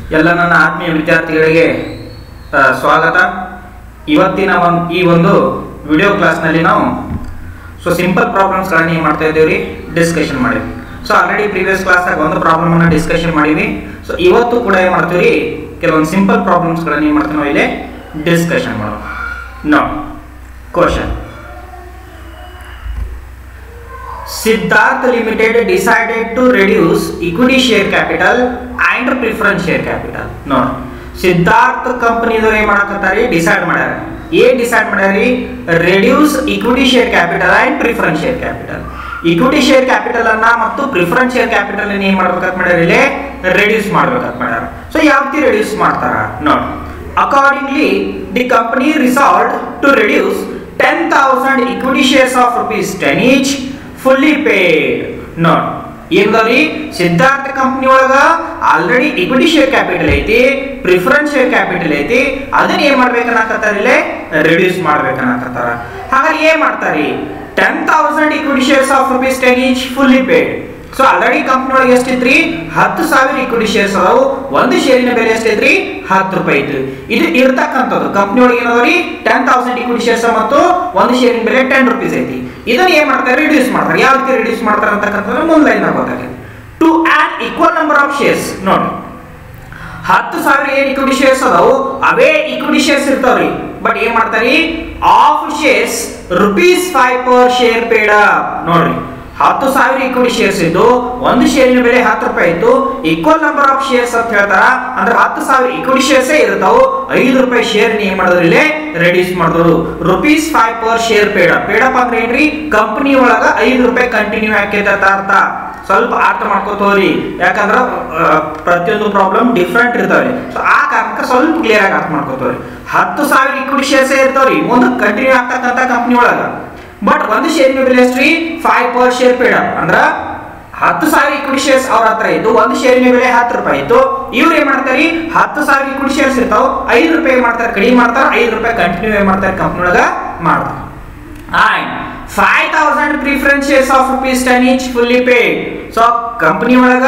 ಎಲ್ಲ ನನ್ನ ಆತ್ಮೀಯ ವಿದ್ಯಾರ್ಥಿಗಳಿಗೆ ಆ, ಸ್ವಾಗತ ಇವತ್ತಿನ ಒಂದು ಈ ಒಂದು ವಿಡಿಯೋ ಕ್ಲಾಸ್ನಲ್ಲಿ ನಾವು ಸೊ ಸಿಂಪಲ್ ಪ್ರಾಬ್ಲಮ್ಸ್ಗಳನ್ನ ಏನು ಮಾಡ್ತಾ ಇದ್ದೀವಿ ರೀ ಡಿಸ್ಕಷನ್ ಮಾಡಿವಿ ಸೊ ಆಲ್ರೆಡಿ ಪ್ರೀವಿಯಸ್ ಕ್ಲಾಸಾಗ ಒಂದು ಪ್ರಾಬ್ಲಮನ್ನು ಡಿಸ್ಕಷನ್ ಮಾಡೀವಿ ಸೊ ಇವತ್ತು ಕೂಡ ಏನು ಮಾಡ್ತೀವಿ ರೀ ಕೆಲವೊಂದು ಸಿಂಪಲ್ ಪ್ರಾಬ್ಲಮ್ಸ್ಗಳನ್ನ ಏನು ಮಾಡ್ತೀವಿ ನಾವು ಇಲ್ಲಿ ಡಿಸ್ಕಷನ್ ಮಾಡೋಣ no question Siddharth Limited decided to reduce equity share capital and preference share capital. ನೋಡಿ ಸಿದ್ಧಾರ್ಥ್ ಕಂಪನಿದವ್ರು ಏನ್ ಮಾಡಕತ್ತಾರಿ ಡಿಸೈಡ್ ಮಾಡ್ಯಾರ ಏನ್ ಡಿಸೈಡ್ ಮಾಡ್ಯಾರಿ reduce equity share capital and preference share capital equity share capital ಅನ್ನ ಮತ್ತು ಪ್ರಿಫರೆನ್ಸ್ ಶೇರ್ ಕ್ಯಾಪಿಟಲ್ ಅನ್ನ ಏನ್ ಮಾಡ್ಬೇಕಂತ ಮಾಡ್ಯಾರ ಇಲ್ಲಿ ರೆಡ್ಯೂಸ್ ಮಾಡ್ಬೇಕಂತ ಮಾಡ್ಯಾರ ಸೊ ಯಾವ ರೀತಿ ರೆಡ್ಯೂಸ್ ಮಾಡ್ತಾರ ನೋಡಿ accordingly the company resolved to reduce ten thousand equity shares of rupees ten each fully paid ನೋಡ್ ಏನದವ್ರಿ ಸಿದ್ಧಾರ್ಥ ಕಂಪ್ನಿ ಒಳಗ ಆಲ್ರೆಡಿ ಇಕ್ವಿಟಿ ಶೇರ್ ಕ್ಯಾಪಿಟಲ್ ಐತಿ ಪ್ರಿಫರೆನ್ಸ್ ಶೇರ್ ಕ್ಯಾಪಿಟಲ್ ಐತಿ ಅದನ್ನ ಏನ್ ಮಾಡ್ಬೇಕನ್ನಕತ್ತಾರ ಇಲ್ಲೇ ರಿಡ್ಯೂಸ್ ಮಾಡ್ಬೇಕನ್ನಕತ್ತಾರ ಹಾಗಾದ್ರೆ ಏನ್ ಮಾಡ್ತಾರಿ ten thousand equity shares of rupees ten each fully paid so already company ಒಳಗೆ ಎಷ್ಟಿತ್ರಿ ಹತ್ತು ಸಾವಿರ ಇಕ್ವಿಟಿ ಶೇರ್ಸ್ ಅದಾವು ಒಂದು ಶೇರಿನ ಬೆಲೆ ಎಷ್ಟೈತ್ರಿ ಹತ್ತು ರೂಪಾಯಿ ಇತ್ತು ಇದು ಇರ್ತಕ್ಕಂಥದ್ದು ಕಂಪ್ನಿ ಒಳಗೆ ಏನದವ್ರಿ ಟೆನ್ ತೌಸಂಡ್ ಇಕ್ವಿಟಿ ಶೇರ್ಸ್ ಮತ್ತು ಒಂದು ಶೇರಿನ ಬೆಲೆ ಟೆನ್ ರುಪೀಸ್ ಐತಿ ಇದನ್ನ ಏನ್ ಮಾಡ್ತಾರೆ ರಿಡ್ಯೂಸ್ ಮಾಡ್ತಾರೆ ಯಾವ ರೀತಿ ರಿಡ್ಯೂಸ್ ಮಾಡ್ತಾರೆ ಅಂತಕ್ಕಂಥದ್ದು ಮುಂದೆ ಲೈನ್ ಗೊತ್ತಾಗಿದೆ to add equal number of shares ನೋಡಿ ಹತ್ತು ಸಾವಿರ ಏನ್ ಇಕ್ವಿಟಿ ಶೇರ್ಸ್ ಅದಾವು ಅವೇ ಇಕ್ವಿಟಿ ಶೇರ್ಸ್ ಇರ್ತಾವ್ರಿ ಬಟ್ ಏನ್ ಮಾಡ್ತಾರಿ of shares rupees five per share paid ನೋಡ್ರಿ ಹತ್ತು ಸಾವಿರ ಇಕ್ವಿಟಿ ಶೇರ್ಸ್ ಇದ್ದು ಒಂದು ಶೇರಿನ ಬೆಲೆ ಹತ್ತು ರೂಪಾಯಿ ಇತ್ತು ಈಕ್ವಲ್ ನಂಬರ್ ಆಫ್ ಶೇರ್ಸ್ ಅಂತ ಹೇಳ್ತಾರ ಅಂದ್ರೆ ಹತ್ತು ಸಾವಿರ ಇಕ್ವಿಟಿ ಶೇರ್ಸ್ ಇರ್ತಾವು ಐದು ರೂಪಾಯಿ ಶೇರ್ ಏನ್ ಮಾಡಿದ್ರು ಇಲ್ಲಿ ರೆಡ್ಯೂಸ್ ಮಾಡಿದ್ರು rupees five per share paid ಪೇಡಪ್ಪ ಅಂದ್ರೆ ಏನ್ರಿ ಕಂಪನಿ ಒಳಗ ಐದು ರೂಪಾಯಿ ಕಂಟಿನ್ಯೂ ಹಾಕೈತೆ ಅಂತ ಅರ್ಥ ಸ್ವಲ್ಪ ಅರ್ಥ ಮಾಡ್ಕೋತವ್ರಿ ಯಾಕಂದ್ರ ಆ, ಪ್ರತಿಯೊಂದು ಪ್ರಾಬ್ಲಮ್ ಡಿಫ್ರೆಂಟ್ ಇರ್ತಾವ್ರಿ ಸೊ ಆ ಕಾರಣಕ್ಕೆ ಸ್ವಲ್ಪ ಕ್ಲಿಯರ್ ಆಗಿ ಅರ್ಥ ಮಾಡ್ಕೋತವ್ರಿ ಹತ್ತು ಸಾವಿರ ಇಕ್ವಿಟಿ ಶೇರ್ಸ್ ಇರ್ತಾವ್ರಿ ಒಂದು ಕಂಟಿನ್ಯೂ ಆಗ್ತಕ್ಕಂಥ ಕಂಪ್ನಿ ಒಳಗ ಬಟ್ ಒಂದು ಶೇರಿನ ಬೆಲೆ ಎಷ್ಟ್ರಿ ಫೈವ್ ಪರ್ ಶೇರ್ ಪೇಡ ಅಂದ್ರ ಹತ್ತು ಸಾವಿರ ಇಕ್ವಿಟಿ ಶೇರ್ಸ್ ಅವ್ರ ಹತ್ರ ಇದ್ದು ಒಂದು ಶೇರಿನ ಬೆಲೆ ಹತ್ತು ರೂಪಾಯಿ ಇತ್ತು ಇವ್ರು ಏನ್ ಮಾಡ್ತಾರಿ ಹತ್ತು ಸಾವಿರ ಇಕ್ವಿಟಿ ಶೇರ್ಸ್ ಇರ್ತಾವ ಐದು ರೂಪಾಯಿ ಮಾಡ್ತಾರೆ ಕಡಿಮೆ ಮಾಡ್ತಾರ ಐದು ರೂಪಾಯಿ ಕಂಟಿನ್ಯೂ ಏನ್ ಮಾಡ್ತಾರೆ ಕಂಪ್ನಿ ಒಳಗ ಮಾಡ್ತಾರೆ and 5000 preference shares of rupees 10 each fully paid so company ಒಳಗ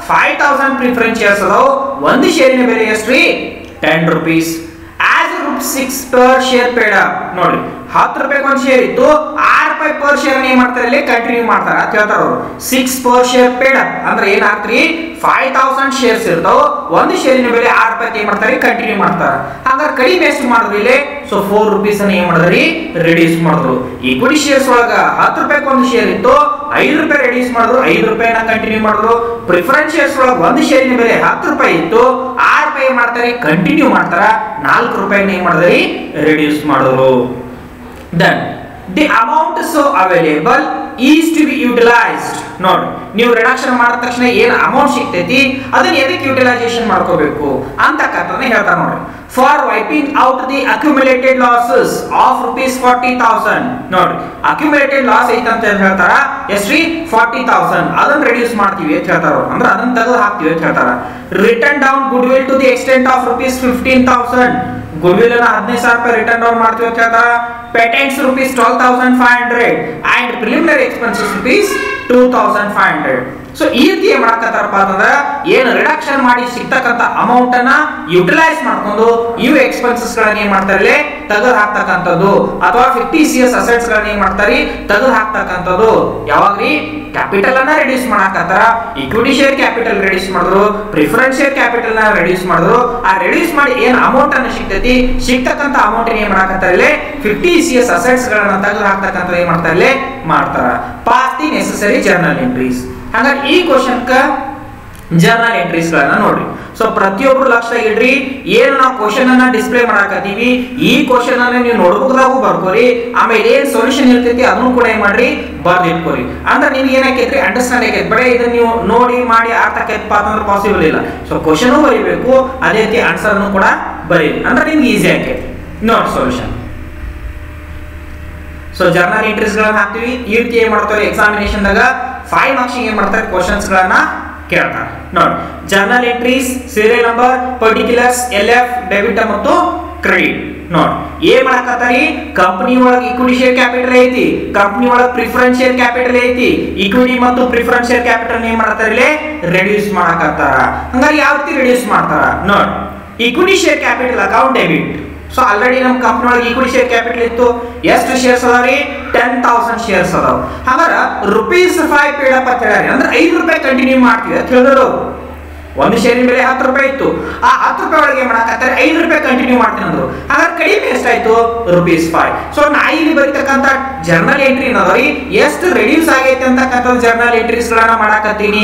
5000 ಪ್ರಿಫರೆನ್ಸ್ ಶೇರ್ಸ್ ಅದಾವ ಒಂದು ಶೇರಿನ ಬೆಲೆ ಎಷ್ಟ್ರಿ 10 rupees as rupees 6 per share paid ನೋಡಿ ಹತ್ತು ರೂಪಾಯಿ ಒಂದು ಶೇರ್ ಇತ್ತು ಆರು ರೂಪಾಯಿ ಪರ್ ಶೇರ್ ಏನ್ ಮಾಡ್ತಾರೆ ಇಲ್ಲಿ ಕಂಟಿನ್ಯೂ ಮಾಡ್ತಾರೆ ಅಂತ ಹೇಳ್ತಾರ ಅವರು ಸಿಕ್ಸ್ ಪರ್ ಶೇರ್ ಪೇಡ ಅಂದ್ರೆ ಏನಾಗ್ತ್ರಿ ಫೈವ್ ತೌಸಂಡ್ ಶೇರ್ಸ್ ಇರ್ತಾವ ಒಂದು ಶೇರಿನ ಬೆಲೆ ಆರು ರೂಪಾಯಿ ಏನ್ ಮಾಡ್ತಾರೆ ಕಂಟಿನ್ಯೂ ಮಾಡ್ತಾರೆ ಹಂಗಾರೆ ಕಡಿಮೆ ಎಷ್ಟು ಮಾಡಿದ್ರು ಇಲ್ಲಿ ಸೊ ಫೋರ್ ರುಪೀಸ್ ಅನ್ನ ಏನ್ ಮಾಡಿದ್ರಿ ರಿಡ್ಯೂಸ್ ಮಾಡಿದ್ರು ಈಕ್ವಿಟಿ ಶೇರ್ಸ್ ಒಳಗ ಹತ್ತು ರೂಪಾಯಿ ಒಂದು ಶೇರ್ ಇತ್ತು ಐದು ರೂಪಾಯಿ ರಿಡ್ಯೂಸ್ ಮಾಡಿದ್ರು ಐದು ರೂಪಾಯಿನ ಕಂಟಿನ್ಯೂ ಮಾಡಿದ್ರು ಪ್ರಿಫರೆನ್ಸ್ ಶೇರ್ಸ್ ಒಳಗ ಒಂದು ಶೇರಿನ ಬೆಲೆ ಹತ್ತು ರೂಪಾಯಿ ಇತ್ತು ಆರು ರೂಪಾಯಿ ಏನ್ ಮಾಡ್ತಾರೆ ಕಂಟಿನ್ಯೂ ಮಾಡ್ತಾರ ನಾಲ್ಕು ರೂಪಾಯಿನ ಏನ್ ಮಾಡಿದ್ರಿ ರಿಡ್ಯೂಸ್ ಮಾಡಿದ್ರು then the amount so available is to be utilised ನೋಡಿ ನೀವು ರಿಡಕ್ಷನ್ ಮಾಡಿದ ತಕ್ಷಣ ಏನು ಅಮೌಂಟ್ ಸಿಗ್ತೈತಿ ಅದನ್ನ ಎದಕ್ಕೆ ಯುಟಿಲೈಸೇಷನ್ ಮಾಡ್ಕೋಬೇಕು ಅಂತಕ್ಕಂಥದ್ದನ್ನ ಹೇಳ್ತಾರೆ ನೋಡಿ for wiping out the accumulated losses of rupees forty thousand ನೋಡಿ ಅಕ್ಯುಮುಲೇಟೆಡ್ ಲಾಸ್ ಐತೆ ಅಂತ ಹೇಳ್ತಾರ ಎಷ್ಟ್ರಿ ಫಾರ್ಟಿ ತೌಸಂಡ್ ಅದನ್ನ ರಿಡ್ಯೂಸ್ ಮಾಡ್ತೀವಿ ಅಂತ ಹೇಳ್ತಾರ ಅವ್ರು. ಅಂದ್ರೆ ಅದನ್ನ ತೆಗೆದು ಹಾಕ್ತೀವಿ ಅಂತ ಹೇಳ್ತಾರ written down goodwill to the extent of rupees fifteen thousand goodwill ಅನ್ನ ಹದಿನೈದು ಸಾವಿರ ರೂಪಾಯಿ ರಿಟರ್ನ್ ಡೌನ್ ಮಾಡ್ತೀವಿ ಅಂತ ಹೇಳ್ತಾರ patents rupees twelve thousand five hundred and preliminary expenses rupees two thousand five hundred so ಈ ರೀತಿ ಏನ್ ಮಾಡಕತ್ತಾರಪ್ಪ ಅಂತಂದ್ರೆ ಏನು ರಿಡಕ್ಷನ್ ಮಾಡಿ ಸಿಗ್ತಕ್ಕಂಥ ಅಮೌಂಟ್ ಅನ್ನ ಯುಟಿಲೈಸ್ ಮಾಡ್ಕೊಂಡು ಇವು ಎಕ್ಸ್ಪೆನ್ಸಸ್ ಗಳನ್ನ ಏನ್ ಮಾಡ್ತಾರೆ ಇಲ್ಲಿ ತೆಗೆದು ಹಾಕ್ತಕ್ಕಂಥದ್ದು ಅಥವಾ ಫಿಫ್ಟಿ ಸಿ ಎಸ್ ಅಸೆಟ್ಸ್ ಗಳನ್ನ ಏನ್ ಮಾಡ್ತಾರೆ ತೆಗೆದು ಹಾಕ್ತಕ್ಕಂಥದ್ದು ಯಾವಾಗ್ರಿ ಕ್ಯಾಪಿಟಲ್ ಅನ್ನ ರಿಡ್ಯೂಸ್ ಮಾಡಕತ್ತಾರ ಇಕ್ವಿಟಿ ಶೇರ್ ಕ್ಯಾಪಿಟಲ್ ರಿಡ್ಯೂಸ್ ಮಾಡಿದ್ರು ಪ್ರಿಫರೆನ್ಸ್ ಶೇರ್ ಕ್ಯಾಪಿಟಲ್ ನ ರಿಡ್ಯೂಸ್ ಮಾಡಿದ್ರು ಆ ರಿಡ್ಯೂಸ್ ಮಾಡಿ ಏನ್ ಅಮೌಂಟ್ ಅನ್ನ ಸಿಗ್ತೈತಿ ಸಿಗ್ತಕ್ಕಂಥ ಅಮೌಂಟ್ ಏನ್ ಮಾಡಕತ್ತಾರೆ ಇಲ್ಲಿ ಫಿಫ್ಟಿ ಸಿ ಎಸ್ ಅಸೆಟ್ಸ್ ಗಳನ್ನ ತೆಗೆದು ಹಾಕ್ತಕ್ಕಂಥ ಏನ್ ಮಾಡ್ತಾರೆ ಇಲ್ಲಿ ಮಾಡ್ತಾರ pass the necessary journal entries ಹಂಗಾಗಿ ಈ ಕ್ವಶನ್ಕ ಜರ್ನಲ್ ಎಂಟ್ರೀಸ್ ಗಳನ್ನ ನೋಡ್ರಿ ಸೊ ಪ್ರತಿಯೊಬ್ರು ಲಕ್ಷ ಇಡ್ರಿ ಏನ್ ನಾವು ಕ್ವಶನ್ ಅನ್ನ ಡಿಸ್ಪ್ಲೇ ಮಾಡಾಕತ್ತೀವಿ ಈ ಕ್ವಶನ್ ಅನ್ನ ನೀವು ನೋಟ್ಬುಕ್ದಾಗೂ ಬರ್ಕೋರಿ ಆಮೇಲೆ ಏನ್ ಸೊಲ್ಯೂಷನ್ ಇರ್ತೈತಿ ಅದನ್ನು ಕೂಡ ಏನ್ ಮಾಡ್ರಿ ಬರ್ದಿಟ್ಕೋರಿ ಅಂದ್ರೆ ನಿಮ್ಗೆ ಏನಾಕೈತ್ರಿ ಅಂಡರ್ಸ್ಟ್ಯಾಂಡ್ ಆಕೈತಿ ಬರೀ ಇದನ್ನ ನೀವು ನೋಡಿ ಮಾಡಿ ಅರ್ಥ ಆಕೈತಪ್ಪ ಅಂತಂದ್ರೆ ಪಾಸಿಬಲ್ ಇಲ್ಲ ಸೊ ಕ್ವಶನ್ ಬರಿಬೇಕು ಅದೇ ರೀತಿ ಆನ್ಸರ್ ಕೂಡ ಬರೀರಿ ಅಂದ್ರೆ ನಿಮ್ಗೆ ಈಸಿ ಆಕೈತಿ ನೋಡಿ ಸೊಲ್ಯೂಷನ್ ಸೊ ಜರ್ನಲ್ ಎಂಟ್ರೀಸ್ ಗಳನ್ನ ಹಾಕ್ತಿವಿ ಈ ರೀತಿ ಏನ್ ಮಾಡ್ತಾರೆ ಎಕ್ಸಾಮಿನೇಷನ್ ದಾಗ ಫೈವ್ ಮಾರ್ಕ್ಸ್ ಏನ್ ಮಾಡ್ತಾರೆ ಕ್ವಶನ್ಸ್ ಗಳನ್ನ ಕೇಳ್ತಾರೆ ನೋಡಿ journal entries serial number particulars L F debit ಮತ್ತು ಕ್ರೆಡಿಟ್ ನೋಡ್ ಏನ್ ಮಾಡಕತ್ತಾರಿ ಕಂಪನಿ ಒಳಗ ಇಕ್ವಿಟಿ ಶೇರ್ ಕ್ಯಾಪಿಟಲ್ ಐತಿ ಕಂಪನಿ ಒಳಗ ಪ್ರಿಫರೆನ್ಸ್ ಶೇರ್ ಕ್ಯಾಪಿಟಲ್ ಐತಿ ಇಕ್ವಿಟಿ ಮತ್ತು ಪ್ರಿಫರೆನ್ಸ್ ಶೇರ್ ಕ್ಯಾಪಿಟಲ್ ಏನ್ ಮಾಡ್ತಾರ ಇಲ್ಲಿ ರೆಡ್ಯೂಸ್ ಮಾಡಕತ್ತಾರ ಹಂಗಾರೆ ಯಾವ ರೀತಿ ರೆಡ್ಯೂಸ್ ಮಾಡ್ತಾರ ನೋಡ್ equity share capital account debit so already ನಮ್ಮ ಕಂಪ್ನಿ ಒಳಗೆ ಈಕ್ವಿಟಿ ಶೇರ್ ಕ್ಯಾಪಿಟಲ್ ಇತ್ತು ಎಷ್ಟು ಶೇರ್ಸ್ ಅದಾವ್ರಿ ಟೆನ್ ತೌಸಂಡ್ ಶೇರ್ಸ್ ಅದಾವ ಹಂಗಾರ ರುಪೀಸ್ ಫೈವ್ ಪೇಡಪ್ ಅಂತ ಹೇಳ್ಯಾರಿ ಅಂದ್ರೆ ಐದು ರೂಪಾಯಿ ಕಂಟಿನ್ಯೂ ಮಾಡ್ತೀವಿ ಅಂತ ಹೇಳಿದ್ರು ಒಂದು ಶೇರಿನ ಬೆಲೆ ಹತ್ತು ರೂಪಾಯಿ ಇತ್ತು ಆ ಹತ್ತು ರೂಪಾಯಿ ಒಳಗೆ ಏನ್ ಮಾಡಕತ್ತಾರೆ ಐದು ರೂಪಾಯಿ ಕಂಟಿನ್ಯೂ ಮಾಡ್ತೀನಿ ಅಂದ್ರು ಹಾಗಾದ್ರೆ ಕಡಿಮೆ ಎಷ್ಟಾಯ್ತು ರುಪೀಸ್ ಫೈವ್ ಸೊ ನಾ ಇಲ್ಲಿ ಬರೀತಕ್ಕಂತ ಜರ್ನಲ್ ಎಂಟ್ರಿ ಏನದರಿ ಎಷ್ಟು ರೆಡ್ಯೂಸ್ ಆಗೈತೆ ಅಂತಕ್ಕಂಥ ಜರ್ನಲ್ ಎಂಟ್ರೀಸ್ ಗಳನ್ನ ಮಾಡಾಕತ್ತೀನಿ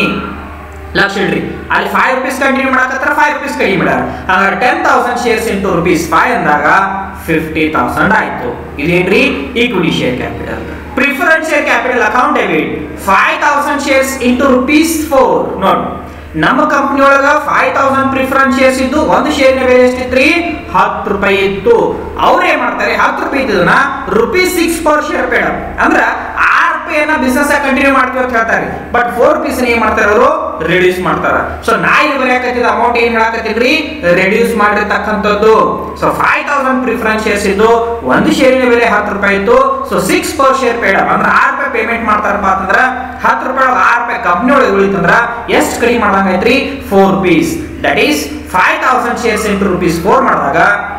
ಲಕ್ಷ ಇಡ್ರಿ ಅಲ್ಲಿ ಫೈವ್ ರುಪೀಸ್ ಕಂಟಿನ್ಯೂ ಮಾಡಕತ್ತಾರ ಫೈವ್ ರುಪೀಸ್ ಕಡಿಮೆ ಮಾಡ್ಯಾರ ಹಾಗಾದ್ರೆ ten thousand shares into rupees five ಅಂದಾಗ ಫಿಫ್ಟಿ ತೌಸಂಡ್ ಆಯ್ತು ಇದೇನ್ರಿ equity share capital preference share capital account debit five thousand shares into rupees four ನೋಡಿ ನಮ್ಮ ಕಂಪನಿ ಒಳಗ ಫೈವ್ ತೌಸಂಡ್ ಪ್ರಿಫರೆನ್ಸ್ ಶೇರ್ಸ್ ಇದ್ದು ಒಂದು ಶೇರ್ನ ಬೆಲೆ ಎಷ್ಟಿತ್ರಿ ಹತ್ತು ರೂಪಾಯಿ ಇತ್ತು ಅವ್ರು ಏನ್ ಮಾಡ್ತಾರೆ ಹತ್ತು ರೂಪಾಯಿ ಇದ್ದದನ್ನ rupees six per share paid ಅಂದ್ರ ಆರು ರೂಪಾಯಿಯನ್ನ ಬಿಸ್ನೆಸ್ ಕಂಟಿನ್ಯೂ ಮಾಡ್ತೀವಿ ಅಂತ ಹೇಳ್ತಾರೆ ಬಟ್ ಫೋರ್ ರುಪೀಸ್ ಏನ್ ಮಾಡ್ತಾರೆ ಅವರು ರಿಡ್ಯೂಸ್ ಮಾಡ್ತಾರ ಸೊ ನಾ ಇಲ್ಲಿ ಬರೆಯಕತ್ತಿದ ಅಮೌಂಟ್ ಏನ್ ಹೇಳಕತ್ತಿದ್ರಿ ರೆಡ್ಯೂಸ್ ಮಾಡಿರ್ತಕ್ಕಂಥದ್ದು so five thousand preference shares ಇದ್ದು ಒಂದು ಶೇರಿನ ಬೆಲೆ ಹತ್ತು ರೂಪಾಯಿ ಇತ್ತು so six per share paid ಅಂದ್ರೆ ಆರು ರೂಪಾಯಿ ಪೇಮೆಂಟ್ ಮಾಡ್ತಾರಪ್ಪ ಅಂತಂದ್ರ ಹತ್ತು ರೂಪಾಯಿ ಒಳಗೆ ಆರು ರೂಪಾಯಿ ಕಂಪ್ನಿ ಒಳಗೆ ಉಳಿತಂದ್ರ ಎಷ್ಟು ಕಡಿಮೆ ಮಾಡ್ದಂಗೈತ್ರಿ four rupees that is five thousand shares into rupees four ಮಾಡಿದಾಗ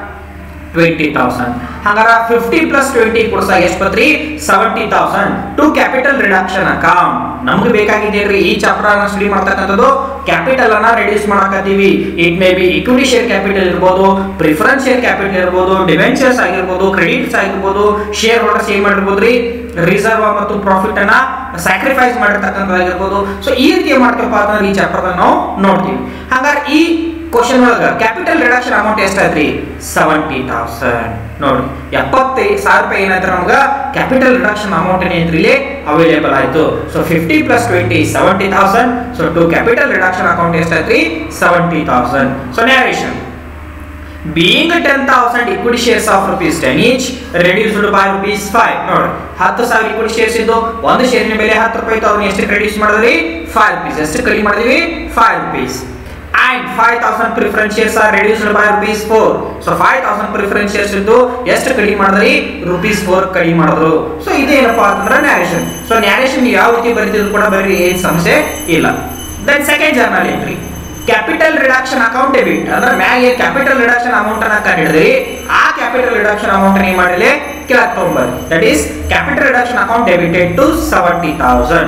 ಟ್ವೆಂಟಿ ತೌಸಂಡ್ ಹಂಗಾರ ಫಿಫ್ಟಿ ಪ್ಲಸ್ ಟ್ವೆಂಟಿ ಕೊಡ್ಸಾಗ ಎಷ್ಟು ಬತ್ರಿ seventy thousand to capital reduction account ನಮ್ಗೆ ಬೇಕಾಗಿದ್ದೇನ್ರಿ ಈ ಚಾಪ್ಟರ್ ಅನ್ನ ಸ್ಟಡಿ ಮಾಡ್ತಕ್ಕಂಥದ್ದು ಕ್ಯಾಪಿಟಲ್ ಅನ್ನ ರಿಡ್ಯೂಸ್ ಮಾಡಕತ್ತೀವಿ it may be equity share capital ಇರ್ಬೋದು ಪ್ರಿಫರೆನ್ಸ್ ಶೇರ್ ಕ್ಯಾಪಿಟಲ್ ಇರ್ಬೋದು ಡಿವೆಂಚರ್ಸ್ ಆಗಿರ್ಬೋದು ಕ್ರೆಡಿಟ್ಸ್ ಆಗಿರ್ಬೋದು ಶೇರ್ ಹೋಲ್ಡರ್ಸ್ ಏನ್ ಮಾಡಿರ್ಬೋದ್ರಿ ರಿಸರ್ವ್ ಮತ್ತು ಪ್ರಾಫಿಟ್ ಅನ್ನ ಸ್ಯಾಕ್ರಿಫೈಸ್ ಮಾಡಿರ್ತಕ್ಕಂಥದ್ದಾಗಿರ್ಬೋದು ಸೊ ಈ ರೀತಿ ಏನ್ ಮಾಡ್ತೀವಪ್ಪ ಅಂತಂದ್ರೆ ಈ ಚಾಪ್ಟರ್ ನಾವು ನೋಡ್ತೀವಿ ಹಂಗಾರೆ ಈ ಕ್ವಶನ್ ಒಳಗ ಕ್ಯಾಪಿಟಲ್ ರಿಡಕ್ಷನ್ ಅಮೌಂಟ್ ಎಷ್ಟಾಯ್ತ್ರಿ ಸೆವೆಂಟಿ ತೌಸಂಡ್ ನೋಡಿ ಎಪ್ಪತ್ತೈದು ಸಾವಿರ ರೂಪಾಯಿ ಏನಾಯ್ತು ನಮ್ಗ ಕ್ಯಾಪಿಟಲ್ ರಿಡಕ್ಷನ್ ಅಮೌಂಟ್ ಏನೈತ್ರಿ ಇಲ್ಲಿ ಅವೈಲೇಬಲ್ ಆಯ್ತು so fifty plus twenty seventy thousand so to capital reduction account ಎಷ್ಟಾಯ್ತ್ರಿ seventy thousand so narration being 10,000 equity shares of rupees 10 each reduced by rupees 5 ನೋಡಿ ಹತ್ತು ಸಾವಿರ equity shares ಇದ್ದು ಒಂದು ಶೇರಿನ ಬೆಲೆ ಹತ್ತು ರೂಪಾಯಿ ಇತ್ತು ಅದನ್ನ ಎಷ್ಟು ರೆಡ್ಯೂಸ್ ಮಾಡಿದ್ರಿ 5 rupees ಎಷ್ಟು ಕಡಿಮೆ ಮಾಡಿದ್ವಿ 5 rupees and 5000 preference shares are reduced by rupees 4 so 5000 preference shares ಇದ್ದು ಎಷ್ಟು ಕಡಿಮೆ ಮಾಡಿದ್ರಿ rupees 4 ಕಡಿಮೆ ಮಾಡಿದ್ರು ಸೊ ಇದೇನಪ್ಪಾ ಅಂತಂದ್ರೆ ನ್ಯಾರೇಷನ್ ಸೊ ನ್ಯಾರೇಷನ್ ಯಾವ ರೀತಿ ಬರೀತಿದ್ರು ಕೂಡ ಬರೀ ಏನ್ ಸಮಸ್ಯೆ ಇಲ್ಲ then second journal entry capital reduction account debit ಅಂದ್ರೆ ಮ್ಯಾಗೆ ಕ್ಯಾಪಿಟಲ್ ರಿಡಕ್ಷನ್ ಅಮೌಂಟ್ ಅನ್ನ ಕಂಡಿಡಿದ್ರಿ ಆ ಕ್ಯಾಪಿಟಲ್ ರಿಡಕ್ಷನ್ ಅಮೌಂಟ್ ಏನ್ ಮಾಡಿলে ಕೆಳಗೆ ತಗೊಂಬರ್ರಿ that is capital reduction account debited to seventy thousand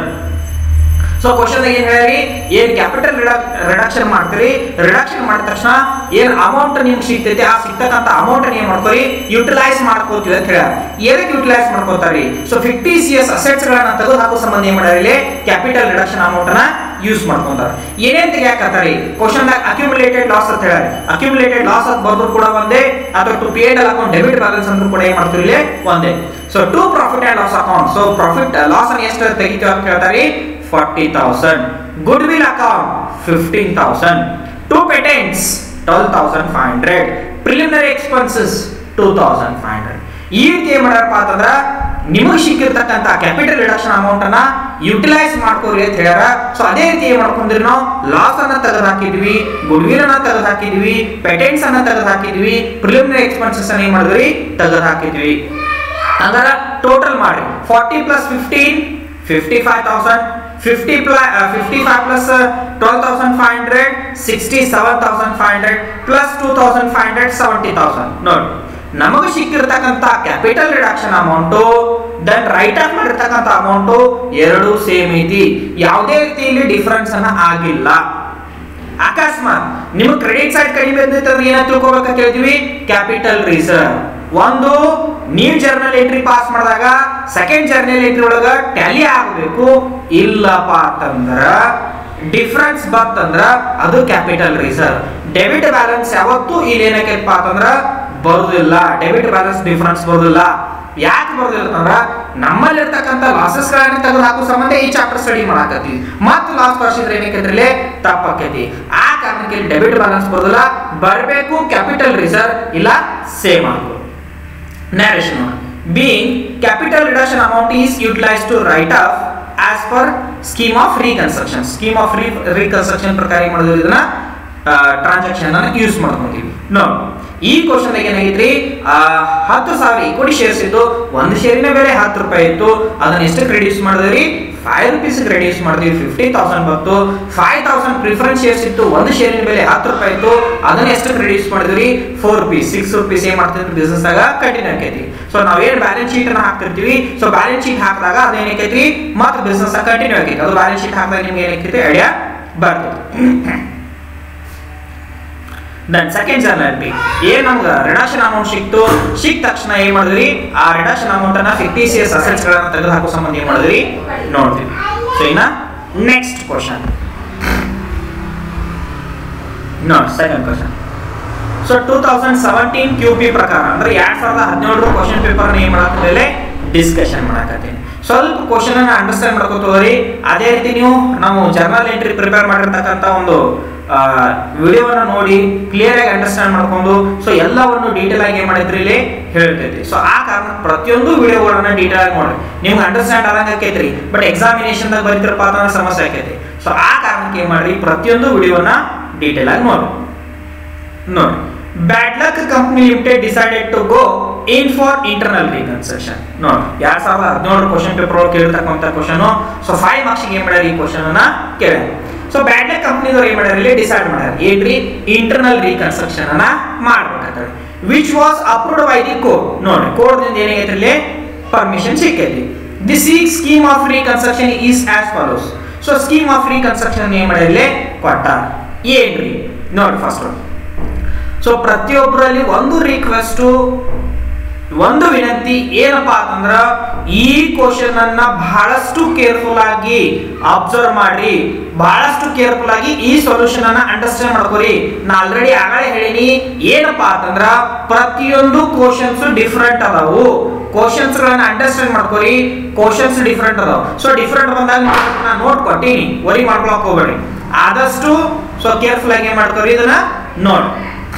so question ಏನ್ ಹೇಳಿ ಏನ್ ಕ್ಯಾಪಿಟಲ್ ರಿಡಕ್ಷನ್ ಮಾಡ್ತೀರಿ ರಿಡಕ್ಷನ್ ಮಾಡಿದ ತಕ್ಷಣ ಏನ್ ಅಮೌಂಟ್ ನಿಮ್ಗೆ ಸಿಗ್ತೈತಿ ಆ ಸಿಗ್ತಕ್ಕಂತ ಅಮೌಂಟ್ ಏನ್ ಮಾಡ್ಕೋರಿ ಯುಟಿಲೈಸ್ ಮಾಡ್ಕೋತೀವಿ ಅಂತ ಹೇಳ ಏನಕ್ಕೆ ಯುಟಿಲೈಸ್ ಮಾಡ್ಕೋತಾರಿ so fictitious assets ಗಳನ್ನ ತೆಗೆದು ಹಾಕೋ ಸಂಬಂಧ ಏನ್ ಮಾಡ್ಯಾರ ಇಲ್ಲಿ ಕ್ಯಾಪಿಟಲ್ ರಿಡಕ್ಷನ್ ಅಮೌಂಟ್ ಅನ್ನ ಯೂಸ್ ಮಾಡ್ಕೊಂತಾರ ಏನೇನ್ ತೆಗಿಯಾಕತ್ತಾರಿ ಕ್ವಶನ್ ಅಕ್ಯುಮುಲೇಟೆಡ್ ಲಾಸ್ ಅಂತ ಹೇಳಿ ಅಕ್ಯುಮುಲೇಟೆಡ್ ಲಾಸ್ ಅಂತ ಬರ್ದ್ರು ಕೂಡ ಒಂದೇ ಅಥವಾ to P L account debit balance ಅಂದ್ರೂ ಕೂಡ ಏನ್ ಮಾಡ್ತೀವಿ ಇಲ್ಲಿ ಒಂದೇ so to profit and loss account so profit loss ಅನ್ನ ಎಷ್ಟು ತೆಗಿತೀವಿ ಅಂತ ಹೇಳ್ತಾರಿ forty thousand goodwill account fifteen thousand to patents twelve thousand five hundred preliminary expenses two thousand five hundred ಈ ರೀತಿ ಏನ್ ಮಾಡ್ಯಾರಪ್ಪ ಅಂತಂದ್ರ ನಿಮಗೆ ಸಿಕ್ಕಿರ್ತಕ್ಕಂತ ಕ್ಯಾಪಿಟಲ್ ರಿಡಕ್ಷನ್ ಅಮೌಂಟ್ ಅನ್ನ ಯುಟಿಲೈಸ್ ಮಾಡ್ಕೋರಿ ಅಂತ ಹೇಳ್ಯಾರ ಸೊ ಅದೇ ರೀತಿ ಏನ್ ಮಾಡ್ಕೊಂಡ್ರಿ ನಾವು ಲಾಸ್ ಅನ್ನ ತೆಗೆದು ಹಾಕಿದ್ವಿ ಗುಡ್ ವಿಲ್ ಅನ್ನ ತೆಗೆದು ಹಾಕಿದ್ವಿ ಪೇಟೆಂಟ್ಸ್ ಅನ್ನ ತೆಗೆದು ಹಾಕಿದ್ವಿ ಪ್ರಿಲಿಮಿನರಿ ಎಕ್ಸ್ಪೆನ್ಸಸ್ ಅನ್ನ ಏನ್ ಮಾಡಿದ್ವಿ ತೆಗೆದು ಹಾಕಿದ್ವಿ ಹಂಗಾರ ಟೋಟಲ್ ಮಾಡಿ forty plus fifteen fifty five thousand fifty plus fifty five plus twelve thousand five hundred sixty seven thousand five hundred plus two thousand five hundred seventy thousand ನೋಡಿ ನಮಗೆ ಸಿಕ್ಕಿರ್ತಕ್ಕಂಥ capital reduction amount then write off ಮಾಡಿರ್ತಕ್ಕಂಥ amount ಎರಡು same ಐತಿ ಯಾವುದೇ ರೀತಿಯಲ್ಲಿ difference ಅನ್ನ ಆಗಿಲ್ಲ ಅಕಸ್ಮಾತ್ ನಿಮಗೆ ಕ್ರೆಡಿಟ್ ಸೈಡ್ ಕಡಿಮೆ ಬಂದಿತ್ತು ಅಂದ್ರೆ ಏನ ತಿಳ್ಕೊಬೇಕಂತ ಹೇಳ್ತೀವಿ ಕ್ಯಾಪಿಟಲ್ ರಿಸರ್ವ್ ಒಂದು ನೀವು ಜರ್ನಲ್ ಎಂಟ್ರಿ ಪಾಸ್ ಮಾಡಿದಾಗ ಸೆಕೆಂಡ್ ಜರ್ನಲ್ ಎಂಟ್ರಿ ಒಳಗ ಟ್ಯಾಲಿ ಆಗಬೇಕು ಇಲ್ಲಪ್ಪ ಅಂತಂದ್ರ ಡಿಫರೆನ್ಸ್ ಬಂತಂದ್ರ ಅದು ಕ್ಯಾಪಿಟಲ್ ರಿಸರ್ವ್ ಡೆಬಿಟ್ ಬ್ಯಾಲೆನ್ಸ್ ಯಾವತ್ತೂ ಇಲ್ಲಿ ಏನಕ್ಕಪ್ಪ ಅಂತಂದ್ರ ಬರುದಿಲ್ಲ ಡೆಬಿಟ್ ಬ್ಯಾಲೆನ್ಸ್ ಡಿಫರೆನ್ಸ್ ಬರುದಿಲ್ಲ ಯಾಕೆ ಬರುದಿಲ್ಲ ಅಂತಂದ್ರ ನಮ್ಮಲ್ಲಿರ್ತಕ್ಕಂಥ ಲಾಸಸ್ ಗಳನ್ನ ತೆಗೆದು ಹಾಕೋ ಸಂಬಂಧ ಈ ಚಾಪ್ಟರ್ ಸ್ಟಡಿ ಮಾಡಾಕತ್ತೀವಿ ಮತ್ತೆ ಲಾಸ್ ತೋರಿಸಿದ್ರೆ ಏನಕ್ಕೆ ತಪ್ಪಾಕೈತಿ ಆ ಕಾರಣಕ್ಕೆ ಡೆಬಿಟ್ ಬ್ಯಾಲೆನ್ಸ್ ಬರೋದಿಲ್ಲ ಬರಬೇಕು ಕ್ಯಾಪಿಟಲ್ ರಿಸರ್ವ್ ಇಲ್ಲ ಸೇಮ್ ಆಗಬೇಕು narration being capital reduction amount is utilized to write off as per scheme of reconstruction scheme of re reconstruction ಪ್ರಕಾರ ಏನು ಮಾಡಿದ್ರು ಇದನ್ನ ಟ್ರಾನ್ಸಾಕ್ಷನ್ ಅನ್ನ ಯೂಸ್ ಮಾಡ್ಕೊಂತೀವಿ ನೋಡಿ ಈ ಕ್ವಶನ್ ಏನಾಗೈತ್ರಿ ಆ, ಹತ್ತು ಸಾವಿರ ಇಕ್ವಿಟಿ ಶೇರ್ಸ್ ಇದ್ದು ಒಂದು ಶೇರಿನ ಬೆಲೆ ಹತ್ತು ರೂಪಾಯಿ ಇತ್ತು ಅದನ್ನ ಎಷ್ಟಕ್ಕೆ ರಿಡ್ಯೂಸ್ ಮಾಡಿದ್ರಿ ಫೈವ್ ರುಪೀಸ್ ರಿಡ್ಯೂಸ್ ಮಾಡಿದ್ವಿ ಫಿಫ್ಟಿ ತೌಸಂಡ್ ಬಂತು ಫೈವ್ ತೌಸಂಡ್ ಪ್ರಿಫರೆನ್ಸ್ ಶೇರ್ಸ್ ಇತ್ತು ಒಂದು ಶೇರಿನ ಬೆಲೆ ಹತ್ತು ರೂಪಾಯಿ ಇತ್ತು ಅದನ್ನ ಎಷ್ಟಕ್ಕೆ ರಿಡ್ಯೂಸ್ ಮಾಡಿದ್ವಿ ಫೋರ್ ರುಪೀಸ್ ಸಿಕ್ಸ್ ರುಪೀಸ್ ಏನ್ ಮಾಡ್ತಿದ್ವಿ ಬಿಸ್ನೆಸ್ ಆಗ ಕಂಟಿನ್ಯೂ ಆಕೈತಿ ಸೊ ನಾವೇನ್ ಬ್ಯಾಲೆನ್ಸ್ ಶೀಟ್ ಅನ್ನ ಹಾಕ್ತಿರ್ತೀವಿ ಸೊ ಬ್ಯಾಲೆನ್ಸ್ ಶೀಟ್ ಹಾಕಿದಾಗ ಅದೇನೈತಿ ಮತ್ತೆ ಬಿಸ್ನೆಸ್ ಕಂಟಿನ್ಯೂ ಆಗೈತಿ ಅದು ಬ್ಯಾಲೆನ್ಸ್ ಶೀಟ್ ಹಾಕಿದಾಗ ನಿಮ್ಗೆ ಏನೈತಿ ಐಡಿಯಾ ಬರ್ತದೆ ದೆನ್ ಸೆಕೆಂಡ್ ಜರ್ನಲ್ ಬಿ ಏನ್ ನಮ್ಗೆ ರಿಡಕ್ಷನ್ ಅಮೌಂಟ್ ಸಿಕ್ತು ಸಿಕ್ಕ ತಕ್ಷಣ ಏನ್ ಮಾಡಿದ್ರಿ ಆ ರಿಡಕ್ಷನ್ ಅಮೌಂಟ್ ಅನ್ನ ಫಿಕ್ಟಿಸಿಯಸ್ ಅಸೆಟ್ಸ್ ಗಳನ್ನ ತೆಗೆದು ಹಾಕೋ ಸಂಬಂಧ ಏನ್ ಮಾಡಿದ್ರಿ ನೋಡ್ತೀವಿ ಸೊ ಇನ್ನ ನೆಕ್ಸ್ಟ್ ಕ್ವಶನ್ ನೋಡಿ second question so two thousand seventeen Q P ಪ್ರಕಾರ ಅಂದ್ರೆ ಎರಡ್ ಸಾವಿರದ ಹದಿನೇಳರ ಕ್ವಶನ್ ಪೇಪರ್ ಏನ್ ಮಾಡಾಕತ್ತೇವೆ ಡಿಸ್ಕಷನ್ ಮಾಡಾಕತ್ತೀನಿ ಸ್ವಲ್ಪ ಕ್ವಶನ್ ಅನ್ನ ಅಂಡರ್ಸ್ಟ್ಯಾಂಡ್ ಮಾಡ್ಕೋತೀವಿ ಅದೇ ರೀತಿ ನೀವು ನಾವು ಜರ್ನಲ್ ಎಂಟ್ರಿ ಪ್ರಿಪೇರ್ ಮಾಡಿರ್ತಕ್ಕಂಥ ಒಂದು ವಿಡಿಯೋವನ್ನ ನೋಡಿ ಕ್ಲಿಯರ್ ಆಗಿ ಅಂಡರ್ಸ್ಟ್ಯಾಂಡ್ ಮಾಡ್ಕೊಂಡು ಸೊ ಎಲ್ಲವನ್ನು ಡೀಟೇಲ್ ಆಗಿ ಏನ್ ಮಾಡಿದ್ರಿ ಇಲ್ಲಿ ಹೇಳ್ತೈತಿ ಸೊ ಆ ಕಾರಣ ಪ್ರತಿಯೊಂದು ವಿಡಿಯೋಗಳನ್ನ ಡೀಟೇಲ್ ಆಗಿ ನೋಡಿ ನಿಮ್ಗೆ ಅಂಡರ್ಸ್ಟ್ಯಾಂಡ್ ಆದಂಗೆ ಆಕೈತ್ರಿ ಬಟ್ ಎಕ್ಸಾಮಿನೇಷನ್ ದಾಗ ಬರೀತಿರಪ್ಪ ಅಂದ್ರೆ ಸಮಸ್ಯೆ ಆಕೈತಿ ಸೊ ಆ ಕಾರಣಕ್ಕೆ ಏನ್ ಮಾಡ್ರಿ ಪ್ರತಿಯೊಂದು ವಿಡಿಯೋನ ಡೀಟೇಲ್ ಆಗಿ ನೋಡಿ ನೋಡಿ bad luck company limited decided to go in for internal reconstruction ನೋಡಿ ಎರಡ್ ಸಾವಿರದ ಹದಿನೇಳು ಕ್ವಶನ್ ಪೇಪರ್ ಒಳಗೆ ಕೇಳಿರ್ತಕ್ಕಂಥ ಕ್ವಶನ್ ಸೊ ಫೈವ್ ಮಾರ್ಕ್ಸ್ ಏನ್ ಮಾಡ್ಯಾರ ಈ ಕ್ವಶನ್ ಅನ್ನ ಕೇಳ ಸೊ ಬ್ಯಾಡ್ ಲಕ್ ಕಂಪನಿದವ್ರು ಏನ್ ಮಾಡ್ಯಾರ ಇಲ್ಲಿ ಡಿಸೈಡ್ ಮಾಡ್ಯಾರ ಏನ್ರಿ ಇಂಟರ್ನಲ್ ರೀಕನ್ಸ್ಟ್ರಕ್ಷನ್ ಅನ್ನ ಮಾಡ್ಬೇಕಂತ which was approved by the court ನೋಡಿ ಕೋರ್ಟ್ ದಿಂದ ಏನಾಗೈತೆ ಇಲ್ಲಿ ಪರ್ಮಿಷನ್ ಸಿಕ್ಕೈತಿ the seek scheme of reconstruction is as follows so scheme of reconstruction ಏನ್ ಮಾಡ್ಯಾರ ಇಲ್ಲಿ ಕೊಟ್ಟ ಏನ್ರಿ ನೋಡಿ ಫಸ್ಟ್ ಸೊ ಪ್ರತಿಯೊಬ್ಬರಲ್ಲಿ ಒಂದು ರಿಕ್ವೆಸ್ಟ್ ಒಂದು ವಿನಂತಿ ಏನಪ್ಪಾ ಅಂತಂದ್ರ ಈ ಕ್ವಶನ್ ಅನ್ನ ಬಹಳಷ್ಟು ಕೇರ್ಫುಲ್ ಆಗಿ ಅಬ್ಸರ್ವ್ ಮಾಡಿ ಬಹಳಷ್ಟು ಕೇರ್ಫುಲ್ ಆಗಿ ಈ ಸೊಲ್ಯೂಷನ್ ಅನ್ನ ಅಂಡರ್ಸ್ಟ್ಯಾಂಡ್ ಮಾಡ್ಕೋರಿ ನಾ ಆಲ್ರೆಡಿ ಆಗಲೇ ಹೇಳಿನಿ ಏನಪ್ಪಾ ಅಂತಂದ್ರ ಪ್ರತಿಯೊಂದು ಕ್ವಶನ್ಸ್ ಡಿಫ್ರೆಂಟ್ ಅದಾವು ಕ್ವಶನ್ಸ್ ಗಳನ್ನ ಅಂಡರ್ಸ್ಟ್ಯಾಂಡ್ ಮಾಡ್ಕೋರಿ ಕ್ವಶನ್ಸ್ ಡಿಫ್ರೆಂಟ್ ಅದಾವ ಸೊ ಡಿಫ್ರೆಂಟ್ ಬಂದಾಗ ನಾ ನೋಟ್ ಕೊಟ್ಟಿನಿ ವರಿ ಮಾಡ್ಕೊಳಕ್ ಹೋಗ್ಬೇಡಿ ಆದಷ್ಟು ಸೊ ಕೇರ್ಫುಲ್ ಆಗಿ ಏನ್ ಮಾಡ್ಕೋರಿ ಇದನ್ನ ನೋಡಿ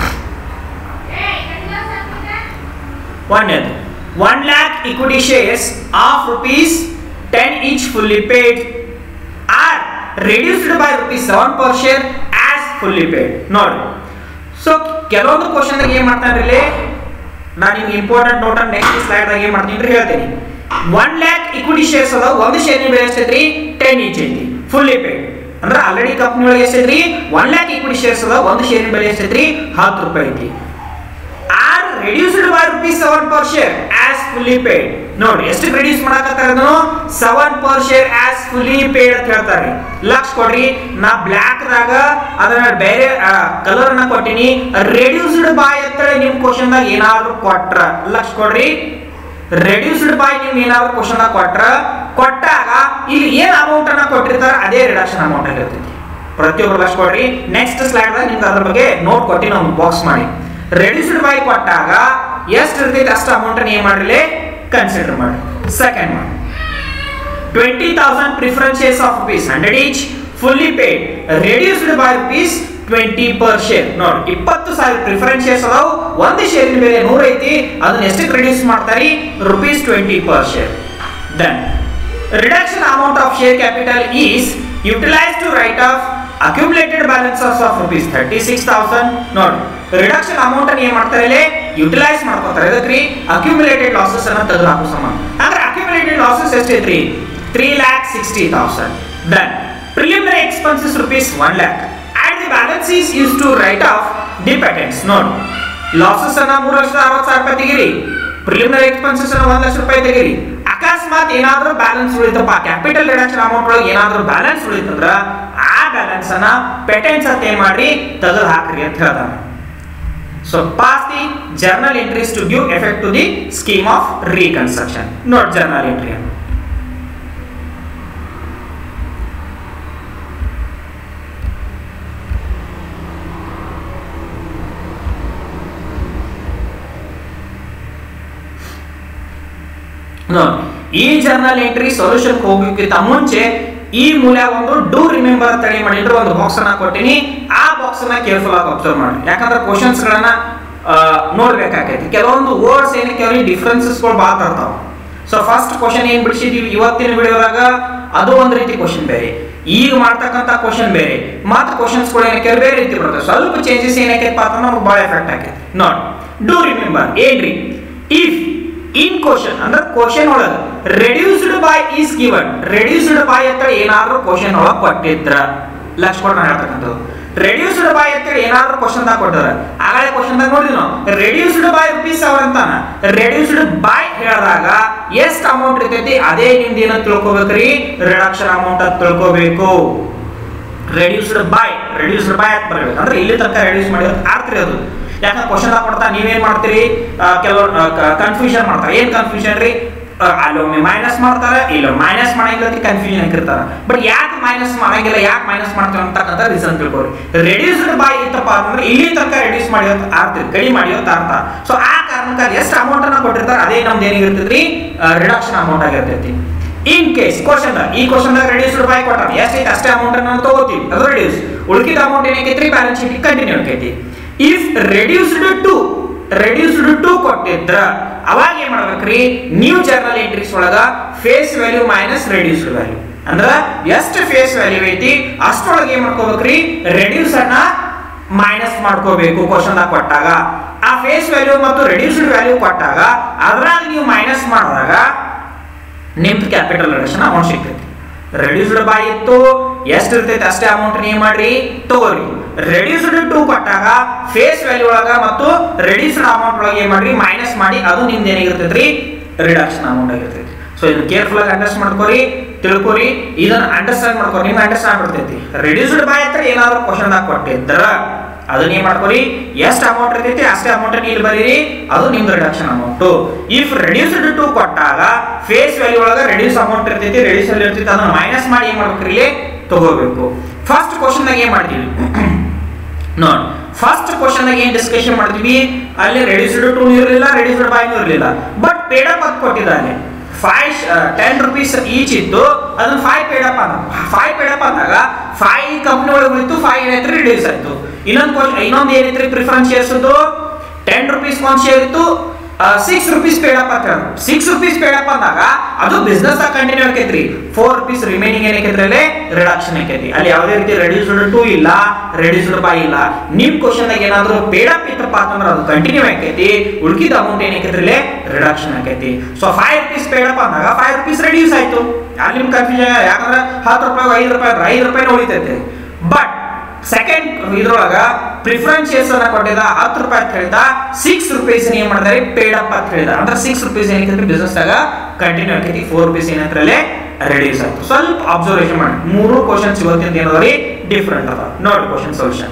ಒಂದನೇದು one lakh equity shares of rupees ten each fully paid are reduced by rupees seven per share as fully paid ನೋಡಿ ಸೊ ಕೆಲವೊಂದು ಕ್ವಶನ್ ಏನ್ ಮಾಡ್ತಾನೆ ಇಲ್ಲಿ ನಾನು ನಿಮ್ಗೆ ಇಂಪಾರ್ಟೆಂಟ್ ನೋಟ್ ನೆಕ್ಸ್ಟ್ ಸ್ಲೈಡ್ ದಾಗ ಏನ್ ಮಾಡ್ತೀನಿ ಅಂತ ಹೇಳ್ತೀನಿ ಒನ್ ಲ್ಯಾಕ್ ಇಕ್ವಿಟಿ ಶೇರ್ಸ್ ಅದಾವ ಒಂದು ಶೇರ್ ಬೆಲೆ ಎಷ್ಟೈತ್ರಿ ಟೆನ್ ಈಚ್ ಐತಿ ಫುಲ್ಲಿ ಪೇಡ್ ಅಂದ್ರೆ ಆಲ್ರೆಡಿ ಕಂಪ್ನಿ ಒಳಗೆ ಎಷ್ಟೈತ್ರಿ ಒನ್ ಲ್ಯಾಕ್ ಇಕ್ವಿಟಿ ಶೇರ್ಸ್ ಅದಾವ ಒಂದು ಶೇರಿನ ಬೆಲೆ ಎಷ್ಟೈತ್ರಿ ಹತ್ತು ರೂಪಾಯಿ ಐತಿ are reduced by rupees seven per share as fully paid ನೋಡಿ ಎಷ್ಟು ರಿಡ್ಯೂಸ್ ಮಾಡಕತ್ತಾರ ಅದನ್ನು seven per share as fully paid ಅಂತ ಹೇಳ್ತಾರೆ ಲಕ್ಷ ಕೊಡ್ರಿ ನಾ ಬ್ಲ್ಯಾಕ್ ದಾಗ ಅದನ್ನ ಬೇರೆ ಕಲರ್ ನ ಕೊಟ್ಟಿನಿ ರೆಡ್ಯೂಸ್ಡ್ ಬೈ ಅಂತ ನಿಮ್ ಕ್ವಶನ್ ದಾಗ ಏನಾದ್ರು ಕೊಟ್ರ ಲಕ್ಷ ಕೊಡ್ರಿ ರೆಡ್ಯೂಸ್ಡ್ ಬೈ ನೀವು ಏನಾದ್ರು ಕ್ವಶನ್ ದಾಗ ಕೊಟ್ರ ಕೊಟ್ಟಾಗ ಇಲ್ಲಿ ಏನ್ ಅಮೌಂಟ್ ಅನ್ನ ಕೊಟ್ಟಿರ್ತಾರ ಅದೇ ರಿಡಕ್ಷನ್ ಅಮೌಂಟ್ ಆಗಿರ್ತೈತಿ ಪ್ರತಿಯೊಬ್ಬರು ಲಕ್ಷ ಕೊಡ್ರಿ ನೆಕ್ಸ್ಟ್ ಸ್ಲೈಡ್ ದಾಗ ನಿಮ್ಗೆ ಅದ್ರ ಬಗ್ಗೆ ನೋಟ್ ಕೊಟ್ಟಿ ನಾವು ಬಾಕ್ಸ್ ಮಾಡಿ ರೆಡ್ಯೂಸ್ಡ್ ಬೈ ಕೊಟ್ಟಾಗ ಎಷ್ಟು ಇರ್ತೈತಿ ಅಷ್ಟು ಅಮೌಂಟ್ ಏನ್ ಮಾಡ್ರಿ ಕನ್ಸಿಡರ್ ಮಾಡಿ ಸೆಕೆಂಡ್ ಮಾಡಿ twenty thousand preferences of rupees hundred each fully paid reduced by rupees twenty per share ನೋಡಿ ಇಪ್ಪತ್ತು ಸಾವಿರ ಪ್ರಿಫರೆನ್ಸ್ ಶೇರ್ಸ್ ಅದಾವು ಒಂದು ಶೇರಿನ ಬೆಲೆ ನೂರ ಐತಿ ಅದನ್ನ ಎಷ್ಟಕ್ಕೆ ರಿಡ್ಯೂಸ್ ಮಾಡ್ತಾರೆ rupees twenty per share then reduction amount of share capital is utilise to write off accumulated balances of rupees thirty six thousand ನೋಡಿ ರಿಡಕ್ಷನ್ ಅಮೌಂಟ್ ಅನ್ನು ಏನ್ ಮಾಡ್ತಾರೆ ಇಲ್ಲಿ ಯುಟಿಲೈಸ್ ಮಾಡ್ಕೊತಾರೆ ಇದಕ್ರಿ ಅಕ್ಯುಮುಲೇಟೆಡ್ ಲಾಸಸ್ ಅನ್ನ ತೆಗೆದು ಹಾಕೋ ಸಂಬಂಧ ಅಂದ್ರೆ ಅಕ್ಯುಮುಲೇಟೆಡ್ ಲಾಸಸ್ ಎಷ್ಟೈತ್ರಿ three lakh sixty thousand then preliminary expenses rupees one lakh and the balance is use to write off dependence ನೋಡಿ ಲಾಸಸ್ ಅನ್ನ ಮೂರು ಲಕ್ಷದ ಅರವತ್ತು ಸಾವಿರ ರೂಪಾಯಿ ತೆಗೀರಿ ಪ್ರಿಲಿಮಿನರಿ ಎಕ್ಸ್ಪೆನ್ಸಸ್ ಅನ್ನ ಒಂದ್ ಲಕ್ಷ ರೂಪಾಯಿ ತೆಗೀರಿ ಅಕಸ್ಮಾತ್ ಏನಾದ್ರೂ ಬ್ಯಾಲೆನ್ಸ್ ಉಳಿತಪ್ಪ ಕ್ಯಾಪಿಟಲ್ ರಿಡಕ್ಷನ್ ಅಮೌಂಟ್ ಒಳಗೆ ಏನಾದ್ರೂ ಬ್ಯಾಲೆನ್ಸ್ ಉಳಿತಂದ್ರ ಆ ಬ್ಯಾಲೆನ್ಸ್ ಅನ್ನ ಪೆಟೆನ್ಸ್ ಅಂತ ಏನ್ ಮಾಡ್ರಿ ತೆಗೆದು ಹಾಕ್ರಿ ಅಂತ ಹೇಳ್ತಾನೆ so pass the journal entries to give effect to the scheme of reconstruction note journal entry ನೋಡಿ ಈ ಜರ್ನಲ್ ಎಂಟ್ರಿ ಸೊಲ್ಯೂಷನ್ ಹೋಗೋಕ್ಕಿಂತ ಮುಂಚೆ ಈ ಮೂಲ ಒಂದು ಡೂ ರಿಮೆಂಬರ್ ಅಂತ ಹೇಳಿ ಮಾಡಿದ್ರೆ ಒಂದು ಬಾಕ್ಸ್ ಅನ್ನ ಕೊಟ್ಟಿನಿ ಆ ಬಾಕ್ಸ್ ಅನ್ನ ಕೇರ್ಫುಲ್ ಆಗಿ ಅಬ್ಸರ್ವ್ ಮಾಡಿ ಯಾಕಂದ್ರೆ ಕ್ವಶನ್ಸ್ ಗಳನ್ನ ಆ, ನೋಡ್ಬೇಕಾಗೈತಿ ಕೆಲವೊಂದು ವರ್ಡ್ಸ್ ಏನಕ್ಕೆ ಅವ್ರಿಗೆ ಡಿಫ್ರೆನ್ಸಸ್ ಗಳು ಭಾಳ ಬರ್ತಾವ ಸೊ ಫಸ್ಟ್ ಕ್ವಶನ್ ಏನ್ ಬಿಡಿಸಿದೀವಿ ಇವತ್ತಿನ ವಿಡಿಯೋದಾಗ ಅದು ಒಂದ್ ರೀತಿ ಕ್ವಶನ್ ಬೇರೆ ಈಗ ಮಾಡ್ತಕ್ಕಂಥ ಕ್ವಶನ್ ಬೇರೆ ಮತ್ತೆ ಕ್ವಶನ್ಸ್ ಕೂಡ ಏನಕ್ಕೆ ಬೇರೆ ರೀತಿ ಬರುತ್ತೆ ಸ್ವಲ್ಪ ಚೇಂಜಸ್ ಏನಕ್ಕೆ ಅಂತಂದ್ರೆ ನಮ್ಗೆ ಭಾಳ ಎಫೆಕ್ಟ್ ಆಕೈತಿ ನೋಡಿ ಡೂ ರಿಮೆಂಬರ್ ಏನ್ರಿ ಇಫ್ ಇನ್ ಕ್ವಶನ್ ಅಂದ್ರೆ ಕ್ವಶನ್ ಒಳಗ reduced by is given reduced by ಅಂತ ಏನಾದ್ರೂ ಕ್ವಶನ್ ಒಳಗ ಕೊಟ್ಟಿದ್ರ ಲಕ್ಷ ಕೊಟ್ಟು ಹೇಳ್ತಕ್ಕಂಥದ್ದು ರೆಡ್ಯೂಸ್ಡ್ ಬೈ ಅಂತ ಏನಾದ್ರೂ ಕ್ವಶನ್ ದಾಗ ಕೊಟ್ಟಾರ ಆಗಲೇ ಕ್ವಶನ್ ದಾಗ ನೋಡಿದ್ವಿ ನಾವು ರೆಡ್ಯೂಸ್ಡ್ ಬೈ ರುಪೀಸ್ ಅವ್ರ ಅಂತಾನ ರೆಡ್ಯೂಸ್ಡ್ ಬೈ ಹೇಳಿದಾಗ ಎಷ್ಟು ಅಮೌಂಟ್ ಇರ್ತೈತಿ ಅದೇ ನಿಮ್ದು ಏನಂತ ತಿಳ್ಕೊಬೇಕ್ರಿ ರಿಡಕ್ಷನ್ ಅಮೌಂಟ್ ಅಂತ ತಿಳ್ಕೊಬೇಕು ರೆಡ್ಯೂಸ್ಡ್ ಬೈ ರೆಡ್ಯೂಸ್ಡ್ ಬೈ ಅಂತ ಬರ್ಬೇಕು ಅಂದ್ರೆ ಇಲ್ಲಿ ತನಕ ರೆಡ್ಯೂಸ್ ಮಾಡಿ ಅರ್ಥ ರೀ ಅದು ಯಾಕಂದ್ರೆ ಕ್ವಶನ್ ಕೊಡ್ತಾ ನೀವೇನ್ ಮಾಡ್ತೀರಿ ಕೆಲವರು ಕನ್ಫ್ಯೂಷನ್ ಮಾಡ್ತಾರೆ ಏನ್ ಕನ್ಫ್ಯೂಷನ್ ರೀ ಆ, ಅಲ್ಲೊಮ್ಮೆ ಮೈನಸ್ ಮಾಡ್ತಾರೆ ಇಲ್ಲ ಮೈನಸ್ ಮಾಡಂಗಿಲ್ಲ ಕನ್ಫ್ಯೂಷನ್ ಹಾಕಿರ್ತಾರೆ ಬಟ್ ಯಾಕೆ ಮೈನಸ್ ಮಾಡಂಗಿಲ್ಲ ಯಾಕೆ ಮೈನಸ್ ಮಾಡ್ತೀವಿ ಅಂತಕ್ಕಂಥ ರೀಸನ್ ತಿಳ್ಕೊರಿ ರೆಡ್ಯೂಸ್ಡ್ ಬೈ ಇತ್ತಪ್ಪ ಅಂತಂದ್ರೆ ಇಲ್ಲಿ ತನಕ ರೆಡ್ಯೂಸ್ ಮಾಡಿ ಅಂತ ಅರ್ಥ ಇದೆ, ಕಡಿಮೆ ಮಾಡಿ ಅಂತ ಅರ್ಥ ಸೊ ಆ ಕಾರಣಕ್ಕಾಗಿ ಎಷ್ಟು ಅಮೌಂಟ್ ಅನ್ನ ಕೊಟ್ಟಿರ್ತಾರೆ ಅದೇ ನಮ್ದು ಏನಿರ್ತೈತ್ರಿ ರಿಡಕ್ಷನ್ ಅಮೌಂಟ್ ಆಗಿರ್ತೈತಿ ಇನ್ ಕೇಸ್ ಕ್ವಶನ್ ಈ ಕ್ವಶನ್ ರೆಡ್ಯೂಸ್ಡ್ ಬೈ ಕೊಟ್ಟಾರ ಎಷ್ಟೈತೆ ಅಷ್ಟೇ ಅಮೌಂಟ್ ಅನ್ನ ನಾವು ತಗೋತೀವಿ ಅದು ರೆಡ್ಯೂಸ್ ಉಳಿದ ಅಮೌಂಟ್ ಏನೈತಿ ಬ್ಯಾಲೆನ್ಸ್ ಶೀಟ್ ಕಂಟಿನ್ಯೂ ಆಕೈತಿ if reduced to reduced to ಕೊಟ್ಟಿದ್ರ ಅವಾಗ ಏನ್ ಮಾಡ್ಬೇಕ್ರಿ ನ್ಯೂ ಜರ್ನಲ್ ಎಂಟ್ರೀಸ್ ಒಳಗ face value minus reduced value ಅಂದ್ರ ಎಷ್ಟು ಫೇಸ್ ವ್ಯಾಲ್ಯೂ ಐತಿ ಅಷ್ಟೊಳಗೆ ಏನ್ ಮಾಡ್ಕೋಬೇಕ್ರಿ ರೆಡ್ಯೂಸ್ ಅನ್ನ ಮೈನಸ್ ಮಾಡ್ಕೋಬೇಕು ಕ್ವಶನ್ ದಾಗ ಕೊಟ್ಟಾಗ ಆ ಫೇಸ್ ವ್ಯಾಲ್ಯೂ ಮತ್ತು ರೆಡ್ಯೂಸ್ಡ್ ವ್ಯಾಲ್ಯೂ ಕೊಟ್ಟಾಗ ಅದ್ರಾಗ ನೀವು ಮೈನಸ್ ಮಾಡಿದಾಗ ನಿಮ್ದು ಕ್ಯಾಪಿಟಲ್ ರಿಡಕ್ಷನ್ ಅಮೌಂಟ್ ಸಿಗ್ತೈತಿ ರೆಡ್ಯೂಸ್ಡ್ ಬೈ ಇತ್ತು ಎಷ್ಟು ಇರ್ತೈತಿ ಅಷ್ಟೇ ಅಮೌಂಟ್ ನೀವು ಮಾಡ್ರಿ ತಗೋರಿ ರೆಡ್ಯೂಸ್ಡ್ ಟು ಕೊಟ್ಟಾಗ ಫೇಸ್ ವ್ಯಾಲ್ಯೂ ಒಳಗ ಮತ್ತು ರೆಡ್ಯೂಸ್ಡ್ ಅಮೌಂಟ್ ಒಳಗೆ ಏನ್ ಮಾಡ್ರಿ ಮೈನಸ್ ಮಾಡಿ ಅದು ನಿಮ್ದು ಏನಾಗಿರ್ತೈತ್ರಿ ರಿಡಕ್ಷನ್ ಅಮೌಂಟ್ ಆಗಿರ್ತೈತಿ ಸೊ ಇದನ್ನ ಕೇರ್ಫುಲ್ ಆಗಿ ಅಂಡರ್ಸ್ಟ್ಯಾಂಡ್ ಮಾಡ್ಕೋರಿ ತಿಳ್ಕೊರಿ ಇದನ್ನ ಅಂಡರ್ಸ್ಟ್ಯಾಂಡ್ ಮಾಡ್ಕೊರಿ ನಿಮ್ಗೆ ಅಂಡರ್ಸ್ಟ್ಯಾಂಡ್ ಬಿಡ್ತೈತಿ ರೆಡ್ಯೂಸ್ಡ್ ಬೈ ಹತ್ರ ಏನಾದ್ರು ಕ್ವಶನ್ ದಾಗ ಕೊಟ್ಟಿದ್ರ ಅದನ್ನ ಏನ್ ಮಾಡ್ಕೊರಿ ಎಷ್ಟು ಅಮೌಂಟ್ ಇರ್ತೈತಿ ಅಷ್ಟೇ ಅಮೌಂಟ್ ಇಲ್ಲಿ ಬರೀರಿ ಅದು ನಿಮ್ದು reduction amount if reduced to ಕೊಟ್ಟಾಗ ಫೇಸ್ ವ್ಯಾಲ್ಯೂ ಒಳಗ ರೆಡ್ಯೂಸ್ ಅಮೌಂಟ್ ಇರ್ತೈತಿ ರೆಡ್ಯೂಸ್ ವ್ಯಾಲ್ಯೂ ಇರ್ತೈತಿ ಅದನ್ನ ಮೈನಸ್ ಮಾಡಿ ಏನ್ ಮಾಡ್ಬೇಕ್ರಿ ಇಲ್ಲಿ ತಗೋಬೇಕು ಫಸ್ಟ್ ಕ್ವಶನ್ ದಾಗ ಏನ್ ಮಾಡ್ತೀವಿ ನೋಡಿ ಫಸ್ಟ್ ಕ್ವಶನ್ ದಾಗ ಏನ್ ಡಿಸ್ಕಷನ್ ಮಾಡ್ತೀವಿ ಅಲ್ಲಿ ರೆಡ್ಯೂಸ್ಡ್ ಟು ಇರಲಿಲ್ಲ ರೆಡ್ಯೂಸ್ಡ್ ಬೈ ಇರಲಿಲ್ಲ ಬಟ್ ಪೇಡ್ ಅಪ್ ಅಂತ ಕೊಟ್ಟಿದ್ದಾನೆ ಫೈವ್ ಟೆನ್ ರುಪೀಸ್ ಈಚ್ ಇತ್ತು ಅದನ್ನ ಫೈವ್ ಪೇಡ್ ಅಪ್ ಅಂದ ಫೈವ್ ಪೇಡ್ ಅಪ್ ಅಂದಾಗ ಫೈವ್ ಕಂಪ್ನಿ ಒಳಗೆ ಉಳಿತು ಫೈವ್ ಏನೈತ್ರಿ ರಿಡ್ಯೂಸ್ ಆಯ್ತು ಇನ್ನೊಂದು ಕ್ವಶನ್ ಇನ್ನೊಂದು ಏನೈತ್ರಿ ಪ್ರಿಫರೆನ್ಸ್ ಶೇರ್ಸ್ ಟೆನ್ ರುಪೀಸ್ ಒಂದು ಶೇರ್ ಇತ್ತು ಸಿಕ್ಸ್ ರುಪೀಸ್ ಪೇಡ್ ಅಪ್ ಅಂತ ಸಿಕ್ಸ್ ರುಪೀಸ್ ಪೇಡ್ ಅಪ್ ಅಂದಾಗ ಅದು ಬಿಸ್ನೆಸ್ ಕಂಟಿನ್ಯೂ ಆಕೈತ್ರಿ ಫೋರ್ ರುಪೀಸ್ ರಿಮೈನಿಂಗ್ ಏನೈತ್ರಿ ಅಲ್ಲಿ ರಿಡಕ್ಷನ್ ಆಕೈತಿ ಅಲ್ಲಿ ಯಾವುದೇ ರೀತಿ ರೆಡ್ಯೂಸ್ಡ್ ಟು ಇಲ್ಲ ರೆಡ್ಯೂಸ್ಡ್ ಬೈ ಇಲ್ಲ ನಿಮ್ ಕ್ವಶನ್ ದಾಗ ಏನಾದ್ರು ಪೇಡ್ ಅಪ್ ಇತ್ತಪ್ಪ ಅಂತಂದ್ರೆ ಅದು ಕಂಟಿನ್ಯೂ ಆಕೈತಿ ಉಳ್ಕಿದ ಅಮೌಂಟ್ ಏನೈತ್ರಿ ಇಲ್ಲಿ ರಿಡಕ್ಷನ್ ಆಕೈತಿ so five rupees paid up ಅಂದಾಗ ಫೈವ್ ರುಪೀಸ್ ರೆಡ್ಯೂಸ್ ಆಯ್ತು ಅಲ್ಲಿ ನಿಮ್ ಕನ್ಫ್ಯೂಷನ್ ಯಾಕಂದ್ರೆ ಹತ್ತು ರೂಪಾಯಿ ಐದು ರೂಪಾಯಿ ಅಂದ್ರೆ ಐದು ರೂಪಾಯಿನ ಉಳಿತೈತೆ ಬಟ್ ಸೆಕೆಂಡ್ ಇದ್ರೊಳಗ ಪ್ರಿಫರೆನ್ಸ್ ಶೇರ್ಸ್ ಅನ್ನ ಕೊಟ್ಟಿದ್ದ ಹತ್ತು ರೂಪಾಯಿ ಅಂತ ಹೇಳಿದ ಸಿಕ್ಸ್ ರುಪೀಸ್ ಏನ್ ಮಾಡಿದಾರೆ ಪೇಡ್ ಅಪ್ ಅಂತ ಹೇಳಿದ ಅಂದ್ರೆ ಸಿಕ್ಸ್ ರುಪೀಸ್ ಏನಕ್ಕೆ ಬಿಸ್ನೆಸ್ ಆಗ ಕಂಟಿನ್ಯೂ ಆಕೈತಿ ಫೋರ್ ರುಪೀಸ್ ಏನಂತ್ರಲ್ಲೇ ರೆಡ್ಯೂಸ್ ಆಯ್ತು ಸ್ವಲ್ಪ ಅಬ್ಸರ್ವೇಷನ್ ಮಾಡಿ ಮೂರು ಕ್ವಶನ್ಸ್ ಇವತ್ತಿನ ಏನದರಿ ಡಿಫ್ರೆಂಟ್ ಅದ ನೋಡಿ question solution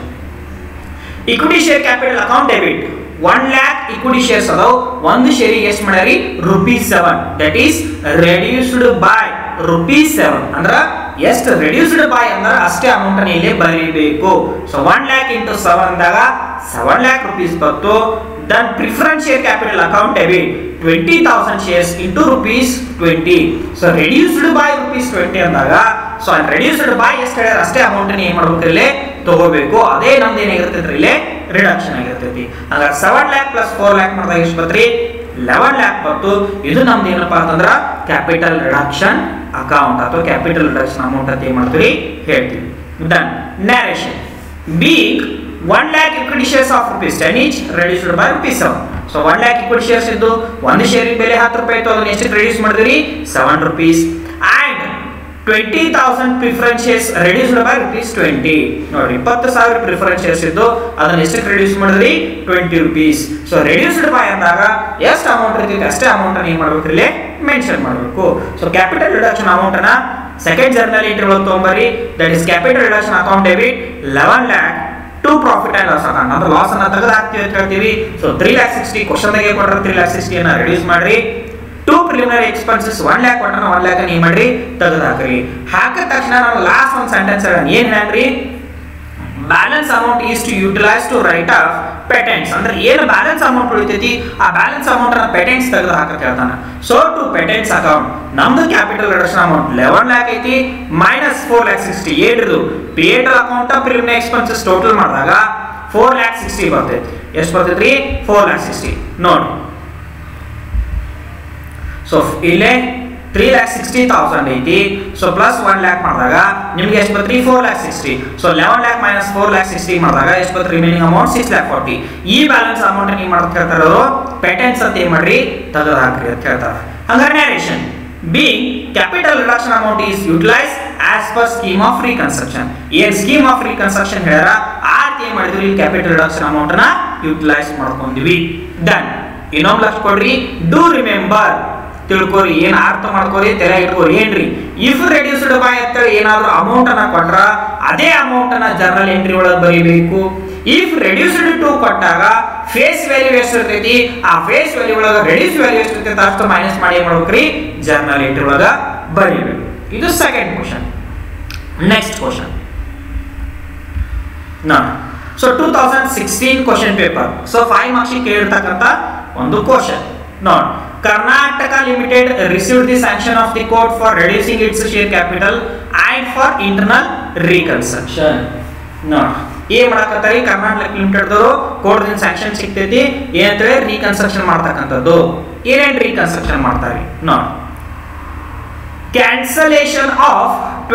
equity share capital account debit one lakh equity shares ಅದಾವ ಒಂದು ಶೇರಿಗೆ ಎಷ್ಟು ಮಾಡ್ಯಾರಿ rupees seven that is reduced by rupees seven ಅಂದ್ರ ಎಷ್ಟು ರೆಡ್ಯೂಸ್ಡ್ ಬೈ ಅಂದ್ರ ಅಷ್ಟೇ ಅಮೌಂಟ್ ಅನ್ನ ಇಲ್ಲಿ ಬರೀಬೇಕು so one lakh into seven ದಾಗ ಸೆವೆನ್ ಲ್ಯಾಕ್ ರುಪೀಸ್ ಬಂತು then preference share capital account debit twenty thousand shares into rupees twenty so reduced by rupees twenty ಅಂದಾಗ ಸೊ ರೆಡ್ಯೂಸ್ಡ್ ಬೈ ಎಷ್ಟು ಹೇಳ್ಯಾರ ಅಷ್ಟೇ ಅಮೌಂಟ್ ಏನ್ ಮಾಡ್ಬೇಕು ಇಲ್ಲಿ ತಗೋಬೇಕು ಅದೇ ನಮ್ದು ಏನಾಗಿರ್ತೈತ್ರಿ ಇಲ್ಲಿ ರಿಡಕ್ಷನ್ ಆಗಿರ್ತೈತಿ ಹಂಗಾರೆ seven lakh plus four lakh ಮಾಡಿದಾಗ ಎಷ್ಟು ಬತ್ರಿ ಲೆವೆನ್ ಲ್ಯಾಕ್ ಬಂತು ಇದು ನಮ್ದು ಏನಪ್ಪ ಅಂತಂದ್ರ ಕ್ಯಾಪಿಟಲ್ ರಿಡಕ್ಷನ್ ಅಕೌಂಟ್ ಅಥವಾ ಕ್ಯಾಪಿಟಲ್ ರಿಡಕ್ಷನ್ ಅಮೌಂಟ್ ಅಂತ ಏನ್ ಮಾಡ್ತೀವಿ ಹೇಳ್ತೀವಿ then narration being one lakh equity shares of rupees ten each reduced by rupees seven so one lakh equity shares ಇದ್ದು ಒಂದು ಶೇರಿನ ಬೆಲೆ ಹತ್ತು ರೂಪಾಯಿ ಇತ್ತು ಅದನ್ನ ಎಷ್ಟು ರೆಡ್ಯೂಸ್ ಮಾಡಿದ್ರಿ seven rupees and twenty thousand preference shares reduced by rupees twenty ನೋಡಿ ಇಪ್ಪತ್ತು ಸಾವಿರ ಪ್ರಿಫರೆನ್ಸ್ ಶೇರ್ಸ್ ಇದ್ದು ಅದನ್ನ ಎಷ್ಟಕ್ಕೆ ರೆಡ್ಯೂಸ್ ಮಾಡಿದ್ರಿ twenty rupees so reduced by ಅಂದಾಗ ಎಷ್ಟು ಅಮೌಂಟ್ ಇರ್ತೈತೆ ಅಷ್ಟೇ ಅಮೌಂಟ್ ಅನ್ನ ಏನ್ ಮಾಡ್ಬೇಕು ಇಲ್ಲಿ ಮೆನ್ಷನ್ ಮಾಡಬೇಕು ಸೊ ಕ್ಯಾಪಿಟಲ್ ರಿಡಕ್ಷನ್ ಅಮೌಂಟ್ ಅನ್ನ ಸೆಕೆಂಡ್ ಜರ್ನಲ್ ಎಂಟ್ರಿ ಒಳಗೆ ತೊಗೊಂಬರಿ that is capital reduction account debit eleven lakh to profit and loss account ಅಂದ್ರೆ ಲಾಸ್ ಅನ್ನ ತೆಗೆದು ಹಾಕ್ತೀವಿ ಅಂತ ಹೇಳ್ತೀವಿ so three lakh sixty question ದಾಗೆ ಕೊಟ್ಟರೆ ತ್ರೀ ಲ್ಯಾಕ್ ಸಿಕ್ಸ್ಟಿ ಅನ್ನ ರೆಡ್ಯೂಸ್ ಮಾಡ್ರಿ to preliminary expenses one lakh ಕೊಟ್ಟನ ಒನ್ ಲ್ಯಾಕ್ ನೀವು ಮಾಡ್ರಿ ತೆಗೆದು ಹಾಕ್ರಿ ಹಾಕಿದ ತಕ್ಷಣ ನಾನು ಲಾಸ್ಟ್ ಒಂದು ಸೆಂಟೆನ್ಸ್ ಏನ್ ಹೇಳ್ರಿ balance amount is to utilise to write off patents ಅಂದ್ರೆ ಏನು ಬ್ಯಾಲೆನ್ಸ್ ಅಮೌಂಟ್ ಉಳಿತೈತಿ ಆ ಬ್ಯಾಲೆನ್ಸ್ ಅಮೌಂಟ್ ಅನ್ನ ಪೇಟೆಂಟ್ಸ್ ತೆಗೆದು ಹಾಕಕ್ ಹೇಳ್ತಾನ ಸೊ ಟು ಪೇಟೆಂಟ್ಸ್ ಅಕೌಂಟ್ ನಮ್ದು capital reduction amount eleven lakh ಐತಿ ಮೈನಸ್ ಫೋರ್ ಲ್ಯಾಕ್ ಸಿಕ್ಸ್ಟಿ ಏನ್ರಿದು ಪಿಎಟಲ್ ಅಕೌಂಟ್ ಪ್ರಿಲಿಮಿನರಿ ಎಕ್ಸ್ಪೆನ್ಸಸ್ ಟೋಟಲ್ ಮಾಡಿದಾಗ ಫೋರ್ ಲ್ಯಾಕ್ ಸಿಕ್ಸ್ಟಿ ಬರ್ತೈತಿ ಎಷ್ಟು ಬರ್ತೈತ್ರಿ ಫೋರ್ ಲ್ಯಾಕ್ ಸಿಕ್ಸ್ಟಿ ನೋಡಿ ಸೊ ಇಲ್ಲೇ ತ್ರೀ ಲ್ಯಾಕ್ ಸಿಕ್ಸ್ಟಿ ತೌಸಂಡ್ ಐತಿ ಸೊ ಪ್ಲಸ್ ಒನ್ ಲ್ಯಾಕ್ ಮಾಡಿದಾಗ ನಿಮ್ಗೆ ಎಷ್ಟು ಬತ್ರಿ four lakh sixty so eleven lakh minus four lakh sixty ಮಾಡಿದಾಗ ಎಷ್ಟು ಬತ್ತು remaining amount six lakh forty ಈ ಬ್ಯಾಲೆನ್ಸ್ ಅಮೌಂಟ್ ನೀವು ಮಾಡೋದು ಕೇಳ್ತಾರೆ ಅವರು ಪೇಟೆಂಟ್ಸ್ ಅಂತ ಏನ್ ಮಾಡ್ರಿ ತೆಗೆದು ಹಾಕ್ರಿ ಅಂತ ಹೇಳ್ತಾರೆ ಹಂಗಾರೆ narration being capital reduction amount is utilized as per scheme of reconstruction ಏನ್ ಸ್ಕೀಮ್ ಆಫ್ reconstruction ಹೇಳ್ಯಾರ ಆ ರೀತಿ ಏನ್ ಮಾಡಿದ್ವಿ ಇಲ್ಲಿ ಕ್ಯಾಪಿಟಲ್ ರಿಡಕ್ಷನ್ ಅಮೌಂಟ್ ನ ಯುಟಿಲೈಸ್ ಮಾಡ್ಕೊಂಡಿವಿ ಡನ್ ಇನ್ನೊಂದು ಲಕ್ಷ ಕೊಡ್ರಿ ಡೂ ರಿಮೆಂಬರ್ ತಿಳ್ಕೊರಿ ಏನ್ ಅರ್ಥ ಮಾಡ್ಕೊರಿ ತೆರೆ ಇಟ್ಕೋರಿ ಏನ್ರಿ ಇಫ್ ರೆಡ್ಯೂಸ್ಡ್ ಬೈ ಅಂತೇಳಿ ಏನಾದ್ರು ಅಮೌಂಟ್ ಅನ್ನ ಕೊಟ್ರ ಅದೇ ಅಮೌಂಟ್ ಅನ್ನ ಜರ್ನಲ್ ಎಂಟ್ರಿ ಒಳಗೆ ಬರೀಬೇಕು ಇಫ್ ರೆಡ್ಯೂಸ್ಡ್ ಟು ಕೊಟ್ಟಾಗ ಫೇಸ್ ವ್ಯಾಲ್ಯೂ ಎಷ್ಟು ಇರ್ತೈತಿ ಆ ಫೇಸ್ ವ್ಯಾಲ್ಯೂ ಒಳಗ ರೆಡ್ಯೂಸ್ ವ್ಯಾಲ್ಯೂ ಎಷ್ಟು ಇರ್ತೈತಿ ಅಷ್ಟು ಮೈನಸ್ ಮಾಡಿ ಏನ್ ಮಾಡ್ಬೇಕ್ರಿ ಜರ್ನಲ್ ಎಂಟ್ರಿ ಒಳಗ ಬರೀಬೇಕು ಇದು ಸೆಕೆಂಡ್ ಕ್ವಶನ್ ನೆಕ್ಸ್ಟ್ ಕ್ವಶನ್ ನಾ so two thousand sixteen question paper so five marks ಕೇಳಿರ್ತಕ್ಕಂಥ ಒಂದು ಕ್ವಶನ್ ನೋಡ್ Karnataka limited receive the sanction of the court for reducing its share capital and for internal reconstruction ನೋಡ್ ಏನ್ ಮಾಡಕತ್ತಾರಿ ಕರ್ನಾಟಕ ಲಿಮಿಟೆಡ್ ದವರು court ದಿಂದ sanction ಸಿಗ್ತೈತಿ ಏನಂತೇಳಿ ರೀಕನ್ಸ್ಟ್ರಕ್ಷನ್ ಮಾಡ್ತಕ್ಕಂಥದ್ದು ಏನೇನ್ ರೀಕನ್ಸ್ಟ್ರಕ್ಷನ್ ಮಾಡ್ತಾರೆ ನೋಡ್ cancellation of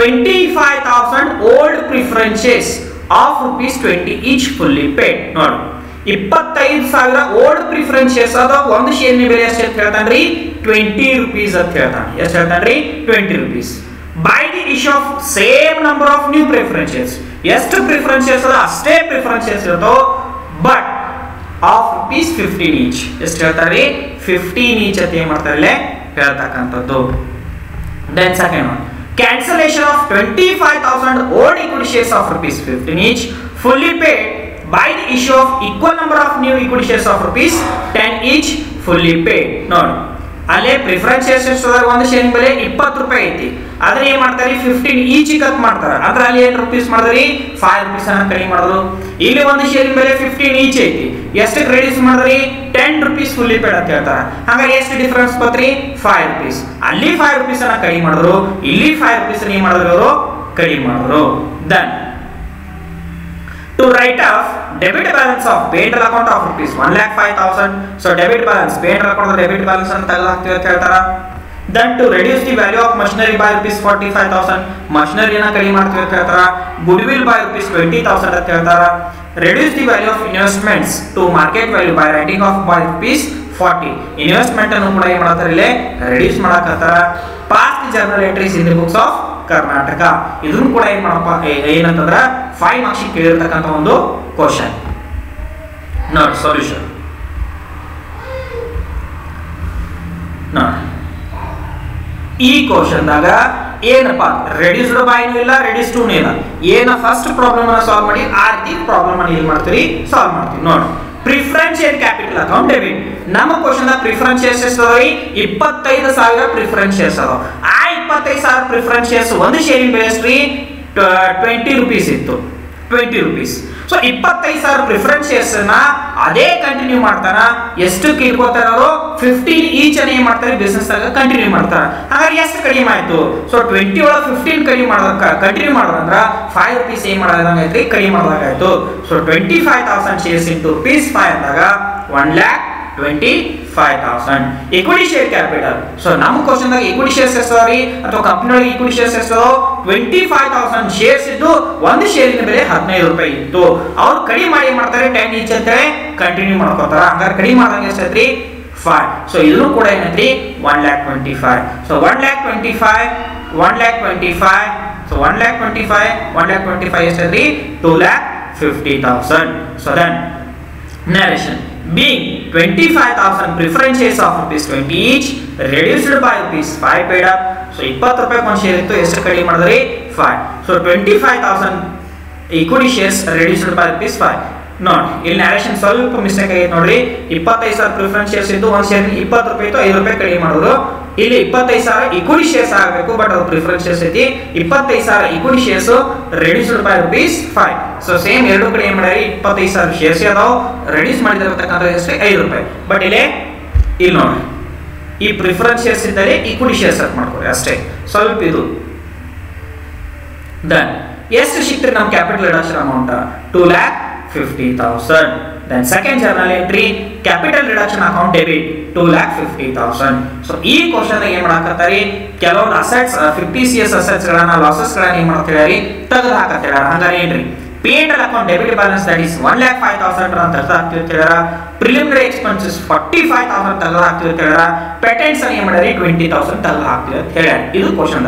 25000 old preferences of rupees 20 each fully paid ನೋಡಿ ಇಪ್ಪತ್ತೈದು ಸಾವಿರ ಓಲ್ಡ್ ಪ್ರಿಫರೆನ್ಸಸ್ ಅದ ಒಂದು ಶೇರ್ನ ಬೆಲೆ ಎಷ್ಟು ಅಂತ ಹೇಳ್ತಾನ್ರಿ ಟ್ವೆಂಟಿ ರುಪೀಸ್ ಅಂತ ಹೇಳ್ತಾನೆ ಎಷ್ಟು ಹೇಳ್ತಾನ್ರಿ twenty rupees by the issue of same number of new preferences ಎಷ್ಟು ಪ್ರಿಫರೆನ್ಸಸ್ ಅದ ಅಷ್ಟೇ ಪ್ರಿಫರೆನ್ಸಸ್ ಇರ್ತಾವ but of rupees fifteen each ಎಷ್ಟು ಹೇಳ್ತಾರೆ ಫಿಫ್ಟೀನ್ ಈಚ್ ಅಂತ ಏನ್ ಮಾಡ್ತಾರೆ ಇಲ್ಲೇ ಹೇಳ್ತಕ್ಕಂಥದ್ದು Then second one, cancellation of 25,000 old equity shares of rupees 15 each, fully paid by the issue of equal number of new equity shares of rupees 10 each, fully paid. ನೋಡಿ ಅಲ್ಲೇ preference shares ಒಂದು share ಬೆಲೆ ಇಪ್ಪತ್ತು ರೂಪಾಯಿ ಐತಿ ಅದನ್ನ ಏನ್ ಮಾಡ್ತಾರೆ ಫಿಫ್ಟೀನ್ ಈಚ್ ಕಟ್ ಮಾಡ್ತಾರೆ ಅದ್ರ ಅಲ್ಲಿ ಏನ್ ರುಪೀಸ್ ಮಾಡಿದ್ರಿ ಫೈವ್ ರುಪೀಸ್ ಅನ್ನ ಕಡಿಮೆ ಮಾಡಿದ್ರು ಇಲ್ಲಿ ಒಂದು ಶೇರಿನ ಬೆಲೆ ಫಿಫ್ಟೀನ್ ಈಚ್ ಐತಿ ಎಷ್ಟಕ್ಕೆ ರೆಡ್ಯೂಸ್ ಮಾಡಿದ್ರಿ ಟೆನ್ ರುಪೀಸ್ ಫುಲ್ಲಿ ಪೇಡ್ ಅಂತ ಹೇಳ್ತಾರೆ ಹಾಗಾಗಿ ಎಷ್ಟು ಡಿಫರೆನ್ಸ್ ಬತ್ರಿ ಫೈವ್ ರುಪೀಸ್ ಅಲ್ಲಿ ಫೈವ್ ರುಪೀಸ್ ಅನ್ನ ಕಡಿಮೆ ಮಾಡಿದ್ರು ಇಲ್ಲಿ ಫೈವ್ ರುಪೀಸ್ ಏನ್ ಮಾಡಿದ್ರು ಅವರು ಕಡಿಮೆ ಮಾಡಿದ್ರು Dhan to write off debit balance of payable account of rupees 1 lakh 5000 so debit balance payable account debit balance ಅಂತ ತೆಗೆದು ಹಾಕ್ತೀವಿ ಅಂತ ಹೇಳ್ತಾರ then to reduce the value of machinery by rupees 45000 machinery ನ ಕಡಿಮೆ ಮಾಡ್ತೀವಿ ಅಂತ ಹೇಳ್ತಾರ goodwill by rupees 20000 ಅಂತ ಹೇಳ್ತಾರ reduce the value of investments to market value by writing off by rupees 40 investment ಅನ್ನು ಕೂಡ ಏನ್ ಮಾಡ್ತಾರೆ ಇಲ್ಲಿ ರೆಡ್ಯೂಸ್ ಮಾಡಕತ್ತಾರ pass the journal entries in the books of Karnataka ಇದನ್ನು ಕೂಡ ಏನ್ ಮಾಡಪ್ಪ ಏ- ಏನಂತಂದ್ರ ಫೈವ್ ಮಾರ್ಕ್ಸ್ ಕೇಳಿರ್ತಕ್ಕಂಥ ಒಂದು ಕ್ವಶನ್ ನೋಡಿ ಸೊಲ್ಯೂಷನ್ ನೋಡಿ ಈ ಕ್ವಶನ್ದಾಗ ಏನಪ್ಪ ರೆಡ್ಯೂಸ್ಡ್ ಬೈನು ಇಲ್ಲ ರೆಡ್ಯೂಸ್ ಟೂನು ಇಲ್ಲ ಏನ ಫಸ್ಟ್ ಪ್ರಾಬ್ಲಮ್ ಅನ್ನ ಸಾಲ್ವ್ ಮಾಡಿ ಆ ರೀತಿ ಪ್ರಾಬ್ಲಮ್ ಅನ್ನ ಏನ್ ಮಾಡ್ತೀವಿ ಸಾಲ್ವ್ ಮಾಡ್ತೀವಿ ನೋಡಿ ಪ್ರಿಫರೆನ್ಷಿಯಲ್ ಕ್ಯಾಪಿಟಲ್ ಅಕೌಂಟ್ ಡೆಬಿಟ್ ನಮ್ಮ ಕ್ವಶನ್ ಪ್ರಿಫರೆನ್ಸ್ ಶೇರ್ಸ್ ಎಷ್ಟದವಿ ಇಪ್ಪತ್ತೈದು ಸಾವಿರ ಪ್ರಿಫರೆನ್ಸ್ ಶೇರ್ಸ್ ಅದಾವ ಆ ಇಪ್ಪತ್ತೈದು ಸಾವಿರ ಪ್ರಿಫರೆನ್ಸ್ ಶೇರ್ಸ್ ಒಂದು ಶೇರಿನ ಬೆಲೆ ಎಷ್ಟ್ರಿ ಟ್ವೆಂಟಿ ರುಪೀಸ್ ಇತ್ತು ಟ್ವೆಂಟಿ ರುಪೀಸ್ ಸೊ ಇಪ್ಪತ್ತೈದು ಸಾವಿರ ಪ್ರಿಫರೆನ್ಸ್ ಶೇರ್ಸ್ ನ ಅದೇ ಕಂಟಿನ್ಯೂ ಮಾಡ್ತಾನ ಎಷ್ಟು ಇಟ್ಕೋತಾರ ಅವರು ಫಿಫ್ಟೀನ್ ಈಚ್ ಅನ್ನ ಏನ್ ಮಾಡ್ತಾರೆ ಬಿಸ್ನೆಸ್ ಆಗ ಕಂಟಿನ್ಯೂ ಮಾಡ್ತಾರ ಹಾಗಾದ್ರೆ ಎಷ್ಟು ಕಡಿಮೆ ಆಯ್ತು ಸೊ ಟ್ವೆಂಟಿ ಒಳಗೆ ಫಿಫ್ಟೀನ್ ಕಡಿಮೆ ಮಾಡೋದಕ್ಕ ಕಂಟಿನ್ಯೂ ಮಾಡೋದಂದ್ರ ಫೈವ್ ರುಪೀಸ್ ಏನ್ ಮಾಡೋದಂಗ ಐತ್ರಿ ಕಡಿಮೆ ಮಾಡೋದಾಗಾಯ್ತು so twenty five thousand shares into rupees five ಅಂದಾಗ one lakh twenty five thousand equity share capital so ನಮ್ಮ ಕ್ವಶನ್ ಇಕ್ವಿಟಿ ಶೇರ್ಸ್ ಎಷ್ಟದಾವ್ರಿ ಅಥವಾ ಕಂಪ್ನಿ ಒಳಗೆ ಇಕ್ವಿಟಿ ಶೇರ್ಸ್ ಎಷ್ಟದಾವ ಟ್ವೆಂಟಿ ಫೈವ್ ತೌಸಂಡ್ ಶೇರ್ಸ್ ಇದ್ದು ಒಂದು ಶೇರಿನ ಬೆಲೆ ಹದಿನೈದು ರೂಪಾಯಿ ಇತ್ತು ಅವ್ರು ಕಡಿಮೆ ಮಾಡಿ ಏನ್ ಮಾಡ್ತಾರೆ ಟೆನ್ ಈಚ್ ಅಂತೇಳಿ ಕಂಟಿನ್ಯೂ ಮಾಡ್ಕೋತಾರ ಹಂಗಾರೆ ಕಡಿಮೆ ಮಾಡ್ದಂಗೆ ಎಷ್ಟೈತ್ರಿ ಫೈವ್ ಸೊ ಇದನ್ನು ಕೂಡ ಏನೈತ್ರಿ one lakh twenty five so one lakh twenty five one lakh twenty five so one lakh twenty five one lakh twenty five ಎಷ್ಟೈತ್ರಿ two lakh fifty thousand so then narration being 25000 preference shares of rupees 20 each reduced by rupees 5 paid up so 20 ರೂಪಾಯಿ ಒಂದು share ಇತ್ತು ಎಷ್ಟು ಕಡಿಮೆ ಮಾಡಿದ್ರಿ 5 so 25000 equity shares reduced by rupees 5 ನೋಡಿ ಇಲ್ಲಿ narration ಸ್ವಲ್ಪ ಮಿಸ್ಟೇಕ್ ಆಗೈತೆ ನೋಡ್ರಿ ಇಪ್ಪತ್ತೈದು ಸಾವಿರ ಪ್ರಿಫರೆನ್ಸ್ ಶೇರ್ಸ್ ಇದ್ದು ಒಂದು ಶೇರ್ ಇಪ್ಪತ್ತು ರೂಪಾಯಿ ಇತ್ತು ಐದು ರೂಪಾಯಿ ಕಡಿಮೆ ಮಾಡಿದ್ರು ಇಲ್ಲಿ ಇಪ್ಪತ್ತೈದು ಸಾವಿರ ಇಕ್ವಿಟಿ ಶೇರ್ಸ್ ಆಗಬೇಕು ಬಟ್ ಅದು ಪ್ರಿಫರೆನ್ಸ್ ಶೇರ್ಸ್ ಐತಿ ಇಪ್ಪತ್ತೈದು ಸಾವಿರ equity shares reduced by rupees five so same ಎರಡು ಕಡೆ ಏನ್ ಮಾಡ್ಯಾರಿ ಇಪ್ಪತ್ತೈದು ಸಾವಿರ ಶೇರ್ಸ್ ಅದಾವ ರೆಡ್ಯೂಸ್ ಮಾಡಿದಿರತಕ್ಕಂಥ ಎಷ್ಟು ಐದು ರೂಪಾಯಿ ಬಟ್ ಇಲ್ಲಿ ಇಲ್ಲಿ ನೋಡಿ ಈ ಪ್ರಿಫರೆನ್ಸ್ ಶೇರ್ಸ್ ಇದ್ದರೆ ಇಕ್ವಿಟಿ ಶೇರ್ಸ್ ಅಂತ ಮಾಡ್ಕೊರಿ ಅಷ್ಟೇ ಸ್ವಲ್ಪ ಇದು ದೆನ್ ಎಷ್ಟು ಸಿಕ್ತ್ರಿ ನಮ್ಮ capital reduction amount two lakh fifty thousand then second journal entry capital reduction account debit two lakh fifty thousand so ಈ ಕ್ವಶನ್ ಏನ್ ಮಾಡಾಕತ್ತಾರಿ ಕೆಲವೊಂದು assets fictitious assets ಗಳನ್ನ ಲಾಸಸ್ ಗಳನ್ನ ಏನ್ ಮಾಡ್ತಿದಾರಿ ತೆಗೆದು ಹಾಕತ್ತಿದಾರ ಹಂಗಾರೆ ಏನ್ರಿ P and L account debit balance that is one lakh five thousand ಅಂತ ತೆಗೆದು ಹಾಕ್ತಿವಿ ಅಂತ ಹೇಳ್ಯಾರ preliminary expenses forty five thousand ತೆಗೆದು ಹಾಕ್ತಿವಿ ಅಂತ ಹೇಳ್ಯಾರ ಪೇಟೆಂಟ್ಸ್ ಏನ್ ಮಾಡ್ಯಾರಿ ಟ್ವೆಂಟಿ ತೌಸಂಡ್ ತೆಗೆದು ಹಾಕ್ತಿವಿ ಅಂತ ಹೇಳ್ಯಾರ ಇದು ಕ್ವಶನ್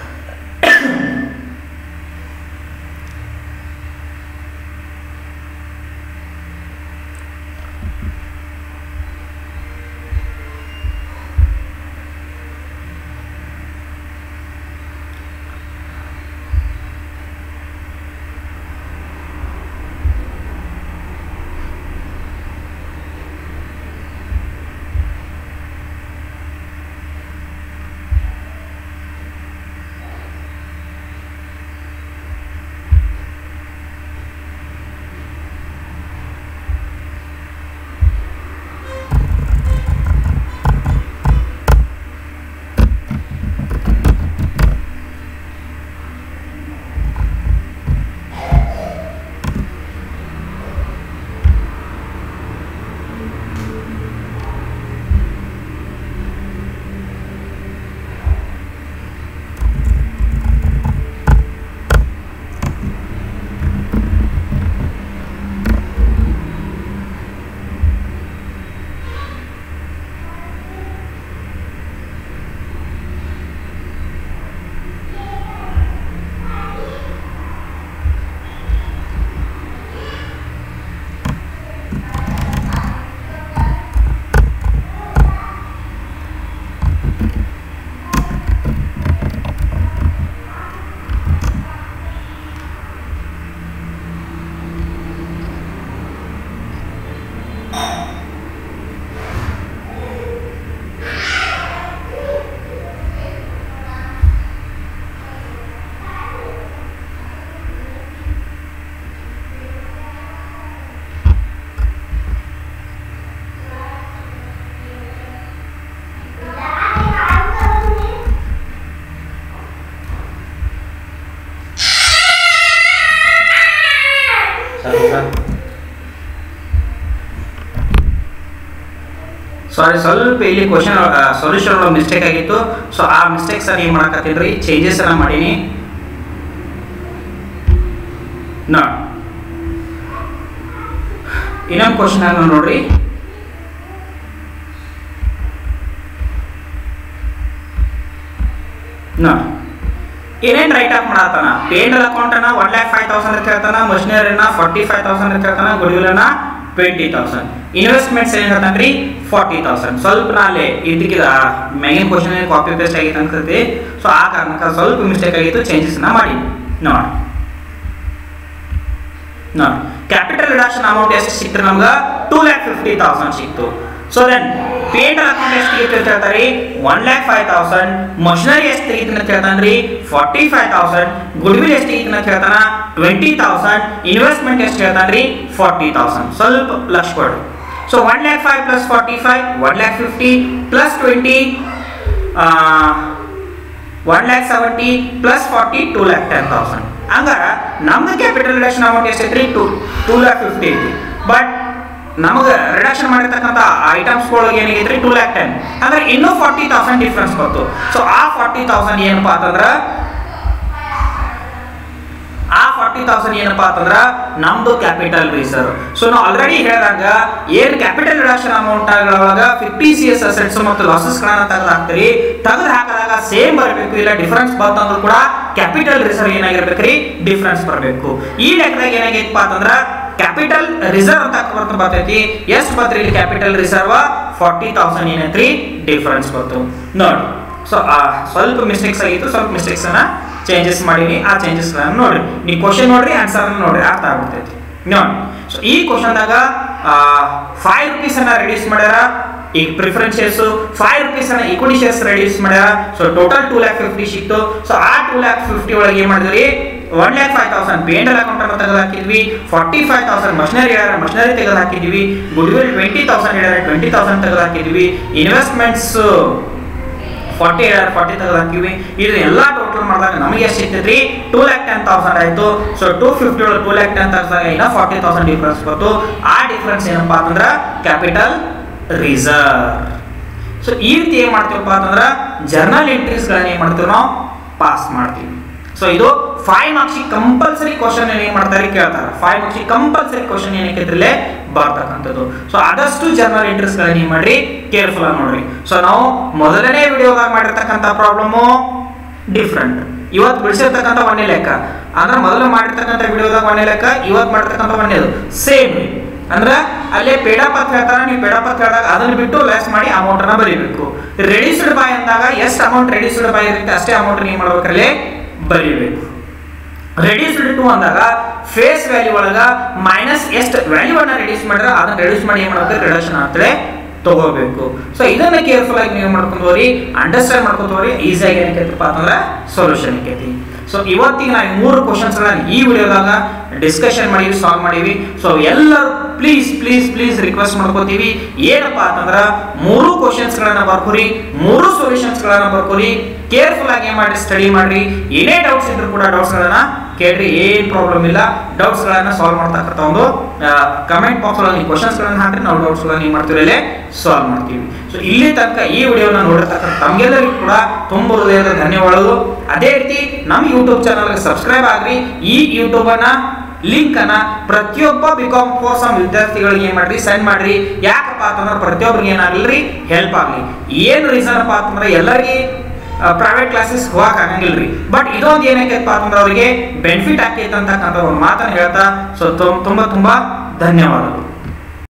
ಸಾರಿ ಸ್ವಲ್ಪ ಇಲ್ಲಿ ಕ್ವಶನ್ ಸೊಲ್ಯೂಷನ್ ಒಳಗೆ ಮಿಸ್ಟೇಕ್ ಆಗಿತ್ತು ಸೊ ಆ ಮಿಸ್ಟೇಕ್ಸ್ ಏನು ಮಾಡಕತ್ತೀನಿ ರೀ ಚೇಂಜಸ್ ಎಲ್ಲ ಮಾಡೀನಿ ನೋ ಇನ್ನೊಂದು ಕ್ವಶನ್ ಆಗ ನೋಡ್ರಿ ನೋ ಏನೇನ್ ರೈಟ್ ಆಫ್ ಮಾಡತ್ತಾನ ಪೇಂಡಲ್ ಅಕೌಂಟ್ ಅನ್ನ ಒನ್ ಲ್ಯಾಕ್ ಫೈವ್ ತೌಸಂಡ್ ಅಂತ ಹೇಳ್ತಾನ ಮಷಿನರಿನ ಫಾರ್ಟಿ ಫೈವ್ ತೌಸಂಡ್ ಅಂತ ಹೇಳ್ತಾನ ಗುಡ್ವಿಲ್ ಅನ್ನ ಟ್ವೆಂಟಿ ತೌಸಂಡ್ ಇನ್ವೆಸ್ಟ್ಮೆಂಟ್ಸ್ ಏನ್ ಹೇಳ್ತಾನ್ರಿ ಫಾರ್ಟಿ ತೌಸಂಡ್ ಸ್ವಲ್ಪ ನಾ ಅಲ್ಲಿ ಇದಕ್ಕಿದ ಮೆಗಿನ ಕ್ವಶನ್ ಕಾಪಿ ಪೇಸ್ಟ್ ಆಗಿತ್ತು ಅನ್ಕತಿ ಸೊ ಆ ಕಾರಣಕ್ಕೆ ಸ್ವಲ್ಪ ಮಿಸ್ಟೇಕ್ ಆಗಿತ್ತು ಚೇಂಜಸ್ ನ ಮಾಡಿ ನೋಡಿ ನೋಡಿ ಕ್ಯಾಪಿಟಲ್ ರಿಡಕ್ಷನ್ ಅಮೌಂಟ್ ಎಷ್ಟು ಸಿಕ್ತು ನಮ್ಗೆ ಟೂ ಲ್ಯಾಕ್ ಫಿಫ್ಟಿ ತೌಸಂಡ್ ಸಿಕ್ತು ಸೊ ದೆನ್ ಪೇಂಟರ್ ಅಕೌಂಟ್ ಎಷ್ಟು ತೆಗಿತು ಅಂತ ಹೇಳ್ತಾರೆ one lakh five thousand machinery ಎಷ್ಟು ತೆಗಿತು ಅಂತ ಹೇಳ್ತಾನ್ರಿ ಫಾರ್ಟಿ ಫೈವ್ ತೌಸಂಡ್ ಗುಡ್ವಿಲ್ ಎಷ್ಟು ತೆಗಿತು ಅಂತ ಹೇಳ್ತಾನ ಟ್ವೆಂಟಿ ತೌಸಂಡ್ ಇನ್ವೆಸ್ಟ್ಮೆಂಟ್ ಎಷ್ಟು ಹೇಳ್ತಾನ್ರಿ ಫಾರ್ಟಿ ತೌಸಂಡ್ ಸ್ವಲ್ಪ ಲಕ್ಷ ಕೊಡ್ರಿ so one lakh five plus forty five one lakh fifty plus twenty one lakh seventy plus forty two lakh ten thousand ಹಂಗಾರ ನಮ್ದು ಕ್ಯಾಪಿಟಲ್ ರಿಡಕ್ಷನ್ ಅಮೌಂಟ್ ಎಷ್ಟೈತ್ರಿ ಟೂ ಟೂ ಲ್ಯಾಕ್ ಫಿಫ್ಟಿ ಐತಿ ಬಟ್ ನಮಗೆ ರಿಡಕ್ಷನ್ ಮಾಡಿರ್ತಕ್ಕಂಥ ಐಟಮ್ಸ್ಗಳಿಗೆ ಏನಾಗೈತ್ರಿ ಟೂ ಲ್ಯಾಕ್ ಟೆನ್ ಅಂದ್ರೆ ಇನ್ನೂ ಫಾರ್ಟಿ ತೌಸಂಡ್ ಡಿಫ್ರೆನ್ಸ್ ಬಂತು ಸೊ ಆ ಫಾರ್ಟಿ ತೌಸಂಡ್ ಏನಪ್ಪಾ ಅಂತಂದ್ರೆ ಆ ಫಾರ್ಟಿ ತೌಸಂಡ್ ಏನಪ್ಪಾ ಅಂತಂದ್ರ ನಮ್ದು ಕ್ಯಾಪಿಟಲ್ ರಿಸರ್ವ್ ಸೊ ನಾವು ಆಲ್ರೆಡಿ ಹೇಳಿದಾಗ ಏನ್ ಕ್ಯಾಪಿಟಲ್ ರಿಡಕ್ಷನ್ ಅಮೌಂಟ್ ಒಳಗ ಫಿಫ್ಟಿ ಸಿ ಎಸ್ ಅಸೆಟ್ಸ್ ಮತ್ತು ಲಾಸಸ್ ಗಳನ್ನ ತೆಗೆದು ಹಾಕ್ತೀರಿ ತೆಗೆದು ಹಾಕಿದಾಗ ಸೇಮ್ ಬರಬೇಕು ಇಲ್ಲ ಡಿಫರೆನ್ಸ್ ಬಂತಂದ್ರೂ ಕೂಡ ಕ್ಯಾಪಿಟಲ್ ರಿಸರ್ವ್ ಏನಾಗಿರ್ಬೇಕ್ರಿ ಡಿಫರೆನ್ಸ್ ಬರಬೇಕು ಈ ಲೆಕ್ಕದಾಗ ಏನಾಗೈತಪ್ಪ ಅಂತಂದ್ರ ಕ್ಯಾಪಿಟಲ್ ರಿಸರ್ವ್ ಅಂತ ಬರ್ತ ಬರ್ತೈತಿ ಎಷ್ಟು ಬರ್ತೀರಿ ಇಲ್ಲಿ ಕ್ಯಾಪಿಟಲ್ ರಿಸರ್ವ್ ಫಾರ್ಟಿ ತೌಸಂಡ್ ಏನೈತ್ರಿ ಡಿಫರೆನ್ಸ್ ಬಂತು ನೋಡಿ ಸೊ ಸ್ವಲ್ಪ ಮಿಸ್ಟೇಕ್ಸ್ ಆಗಿತ್ತು ಸ್ವಲ್ಪ ಮಿಸ್ಟೇಕ್ಸ್ ಅನ್ನ ಚೇಂಜಸ್ ಮಾಡೀನಿ ಆ ಚೇಂಜಸ್ ನೋಡ್ರಿ ನೀವು ಕ್ವಶನ್ ನೋಡ್ರಿ ಆನ್ಸರ್ ನೋಡ್ರಿ ಅರ್ಥ ಆಗ್ಬಿಡ್ತೈತಿ ನೋಡಿ ಸೊ ಈ ಕ್ವಶನ್ದಾಗ ಫೈವ್ ರುಪೀಸ್ ಅನ್ನ ರಿಡ್ಯೂಸ್ ಮಾಡ್ಯಾರ ಈಗ ಪ್ರಿಫರೆನ್ಸ್ ಫೈವ್ ರುಪೀಸ್ ಅನ್ನ ಇಕ್ವಿಟಿ ಶೇರ್ಸ್ ರಿಡ್ಯೂಸ್ ಮಾಡ್ಯಾರ so total two lakh fifty ಸಿಕ್ತು ಸೊ ಆ ಟೂ ಲ್ಯಾಕ್ ಫಿಫ್ಟಿ ಒಳಗೆ ಏನ್ ಮಾಡಿದ್ರಿ one lakh five thousand P and L account ಅನ್ನು ತೆಗೆದು ಹಾಕಿದ್ವಿ ಫಾರ್ಟಿ ಫೈವ್ ತೌಸಂಡ್ ಮಷಿನರಿ ಹೇಳ್ಯಾರ ಮಷಿನರಿ ತೆಗೆದು ಹಾಕಿದ್ವಿ ಗುಡ್ ವಿಲ್ ಟ್ವೆಂಟಿ ತೌಸಂಡ್ ಹೇಳ್ಯಾರ ಟ್ವೆಂಟಿ ತೌಸಂಡ್ ತೆಗೆದು ಹಾಕಿದ್ವಿ ಇನ್ವೆಸ್ಟ್ಮೆಂಟ್ಸ್ ಫಾರ್ಟಿ ಹೇಳ್ಯಾರ ಫಾರ್ಟಿ ತೆಗೆದು ಹಾಕಿವಿ ಇದು ಎಲ್ಲ ಟೋಟಲ್ ಮಾಡಿದಾಗ ನಮಗೆ ಎಷ್ಟು ಸಿಗ್ತೈತ್ರಿ ಟೂ ಲ್ಯಾಕ್ ಟೆನ್ ತೌಸಂಡ್ ಆಯ್ತು ಸೊ ಟೂ ಫಿಫ್ಟಿ ಒಳಗೆ ಟೂ ಲ್ಯಾಕ್ ಟೆನ್ ತೌಸಂಡ್ ಇನ್ನ ಫಾರ್ಟಿ ತೌಸಂಡ್ ಡಿಫ್ರೆನ್ಸ್ ಬಂತು ಆ ಡಿಫ್ರೆನ್ಸ್ ಏನಪ್ಪಾ ಅಂತಂದ್ರೆ ಕ್ಯಾಪಿಟಲ್ ರಿಸರ್ವ್ ಸೊ ಈ ರೀತಿ ಏನ್ ಮಾಡ್ತೀವಪ್ಪ ಅಂತಂದ್ರೆ ಜರ್ನಲ್ ಎಂಟ್ರೀಸ್ಗಳನ್ನ ಏನ್ ಮಾಡ್ತೀವಿ ನಾವು ಪಾಸ್ ಮಾಡ್ತೀವಿ ಸೊ ಇದು ಫೈವ್ ಮಾರ್ಕ್ಸಿಗೆ ಕಂಪಲ್ಸರಿ ಕ್ವಶನ್ ಏನ್ ಮಾಡ್ತಾರೆ ಕೇಳ್ತಾರೆ ಫೈವ್ ಮಾರ್ಕ್ಸಿಗೆ ಕಂಪಲ್ಸರಿ ಕ್ವಶನ್ ಏನಕ್ಕೆ ಇದ್ರಲ್ಲೇ ಬರ್ತಕ್ಕಂಥದ್ದು ಸೊ ಆದಷ್ಟು ಜರ್ನಲ್ ಎಂಟ್ರೀಸ್ ಗಳನ್ನ ಏನ್ ಮಾಡ್ರಿ ಕೇರ್ಫುಲ್ ಆಗಿ ನೋಡ್ರಿ ಸೊ ನಾವು ಮೊದಲನೇ ವಿಡಿಯೋದಾಗ ಮಾಡಿರ್ತಕ್ಕಂಥ ಪ್ರಾಬ್ಲಮು ಡಿಫ್ರೆಂಟ್ ಇವತ್ತು ಬಿಡಿಸಿರ್ತಕ್ಕಂಥ ಒಂದೇ ಲೆಕ್ಕ ಅಂದ್ರೆ ಮೊದಲು ಮಾಡಿರ್ತಕ್ಕಂಥ ವಿಡಿಯೋದಾಗ ಒಂದೇ ಲೆಕ್ಕ ಇವತ್ತು ಮಾಡಿರ್ತಕ್ಕಂಥ ಒಂದೇದು ಸೇಮ್ ಅಂದ್ರೆ ಅಲ್ಲೇ ಪೇಡಾಪತ್ ಹೇಳ್ತಾರ ನೀವು ಪೇಡಾಪತ್ ಹೇಳಿದಾಗ ಅದನ್ನ ಬಿಟ್ಟು ಲೆಸ್ ಮಾಡಿ ಅಮೌಂಟ್ ಅನ್ನ ಬರೀಬೇಕು ರೆಡ್ಯೂಸ್ಡ್ ಬೈ ಅಂದಾಗ ಎಷ್ಟು ಅಮೌಂಟ್ ರೆಡ್ಯೂಸ್ಡ್ ಬೈ ಇರುತ್ತೆ ಅಷ್ಟೇ ಅಮೌಂಟ್ ನೀವು ಮಾಡ್ಬೇಕಲ್ಲಿ ಬರೀಬೇಕು ರೆಡ್ಯೂಸ್ಡ್ ಟು ಅಂದಾಗ ಫೇಸ್ ವ್ಯಾಲ್ಯೂ ಒಳಗ ಮೈನಸ್ ಎಷ್ಟು ವ್ಯಾಲ್ಯೂ ಅನ್ನ ರೆಡ್ಯೂಸ್ ಮಾಡಿದ್ರೆ ಅದನ್ನ ರೆಡ್ಯೂಸ್ ಮಾಡಿ ಏನ್ ಮಾಡ್ಬೇಕು ರಿಡಕ್ಷನ್ ಅಂತೇಳಿ ತಗೋಬೇಕು ಸೊ ಇದನ್ನ ಕೇರ್ಫುಲ್ ಆಗಿ ನೀವು ಮಾಡ್ಕೊಂಡು ಹೋಗ್ರಿ ಅಂಡರ್ಸ್ಟ್ಯಾಂಡ್ ಮಾಡ್ಕೊಂಡು ಹೋಗ್ರಿ ಈಸಿಯಾಗಿ ಏನಕ್ಕೈತಪ್ಪ ಅಂತಂದ್ರೆ ಸೊಲ್ಯೂಷನ್ ಐತಿ ಸೊ ಇವತ್ತಿಗೆ ನಾವು ಮೂರು ಕ್ವಶನ್ಸ್ ಗಳನ್ನ ಈ ವಿಡಿಯೋದಾಗ ಡಿಸ್ಕಷನ್ ಮಾಡೀವಿ ಸಾಲ್ವ್ ಮಾಡೀವಿ ಸೊ ಎಲ್ಲರೂ ಪ್ಲೀಸ್ ಪ್ಲೀಸ್ ಪ್ಲೀಸ್ ರಿಕ್ವೆಸ್ಟ್ ಮಾಡ್ಕೋತೀವಿ ಏನಪ್ಪಾ ಅಂತಂದ್ರ ಮೂರು ಕ್ವಶನ್ಸ್ ಗಳನ್ನ ಬರ್ಕೋರಿ ಮೂರು ಸೊಲ್ಯೂಷನ್ಸ್ ಗಳನ್ನ ಬರ್ಕೋರಿ ಕೇರ್ಫುಲ್ ಆಗಿ ಏನ್ ಮಾಡಿ ಸ್ಟಡಿ ಮಾಡ್ರಿ ಏನೇ ಡೌಟ್ಸ್ ಇದ್ರು ಕೂಡ ಡೌಟ್ಸ್ ಗಳನ್ನ ಕೇಳ್ರಿ ಏನ್ ಪ್ರಾಬ್ಲಮ್ ಇಲ್ಲ ಡೌಟ್ಸ್ ಗಳನ್ನ ಸಾಲ್ವ್ ಮಾಡ್ತಕ್ಕಂಥ ಒಂದು ಕಮೆಂಟ್ ಬಾಕ್ಸ್ ಒಳಗೆ ಕ್ವಶನ್ಸ್ ಗಳನ್ನ ಹಾಕ್ರಿ ನಾವು ಡೌಟ್ಸ್ ಗಳನ್ನ ಏನ್ ಮಾಡ್ತೀವಿ ಇಲ್ಲಿ ಸಾಲ್ವ್ ಮಾಡ್ತೀವಿ ಸೊ ಇಲ್ಲಿ ತನಕ ಈ ವಿಡಿಯೋನ ನೋಡಿರ್ತಕ್ಕಂಥ ತಮ್ಗೆಲ್ಲರಿಗೂ ಕೂಡ ತುಂಬ ಹೃದಯದ ಧನ್ಯವಾದಗಳು ಅದೇ ರೀತಿ ನಮ್ಮ ಯೂಟ್ಯೂಬ್ ಚಾನಲ್ಗೆ ಸಬ್ಸ್ಕ್ರೈಬ್ ಆಗ್ರಿ ಈ ಯೂಟ್ಯೂಬ್ ಅನ್ನ ಲಿಂಕ್ ಅನ್ನ ಪ್ರತಿಯೊಬ್ಬ ಬಿಕಾಮ್ ಕೋರ್ಸ್ ವಿದ್ಯಾರ್ಥಿಗಳಿಗೆ ಏನ್ ಮಾಡ್ರಿ ಸೆಂಡ್ ಮಾಡ್ರಿ ಯಾಕಪ್ಪ ಅಂತಂದ್ರೆ ಪ್ರತಿಯೊಬ್ಬರಿಗೆ ಏನಾಗಲ್ರಿ ಹೆಲ್ಪ್ ಆಗ್ಲಿ ಏನು ರೀಸನ್ ಅಪ್ಪ ಅಂತಂದ್ರೆ ಎಲ್ಲರಿಗೆ ಪ್ರೈವೇಟ್ ಕ್ಲಾಸಸ್ ಹೋಗಕ್ ಆಗಂಗಿಲ್ರಿ ಬಟ್ ಇದೊಂದು ಏನಕ್ಕೈತಪ್ಪ ಅಂತಂದ್ರೆ ಅವರಿಗೆ ಬೆನಿಫಿಟ್ ಆಕೈತೆ ಅಂತಕ್ಕಂಥ ಒಂದು ಮಾತನ್ನ ಹೇಳ್ತಾ ಸೊ ತುಂಬಾ ತುಂಬಾ ಧನ್ಯವಾದಗಳು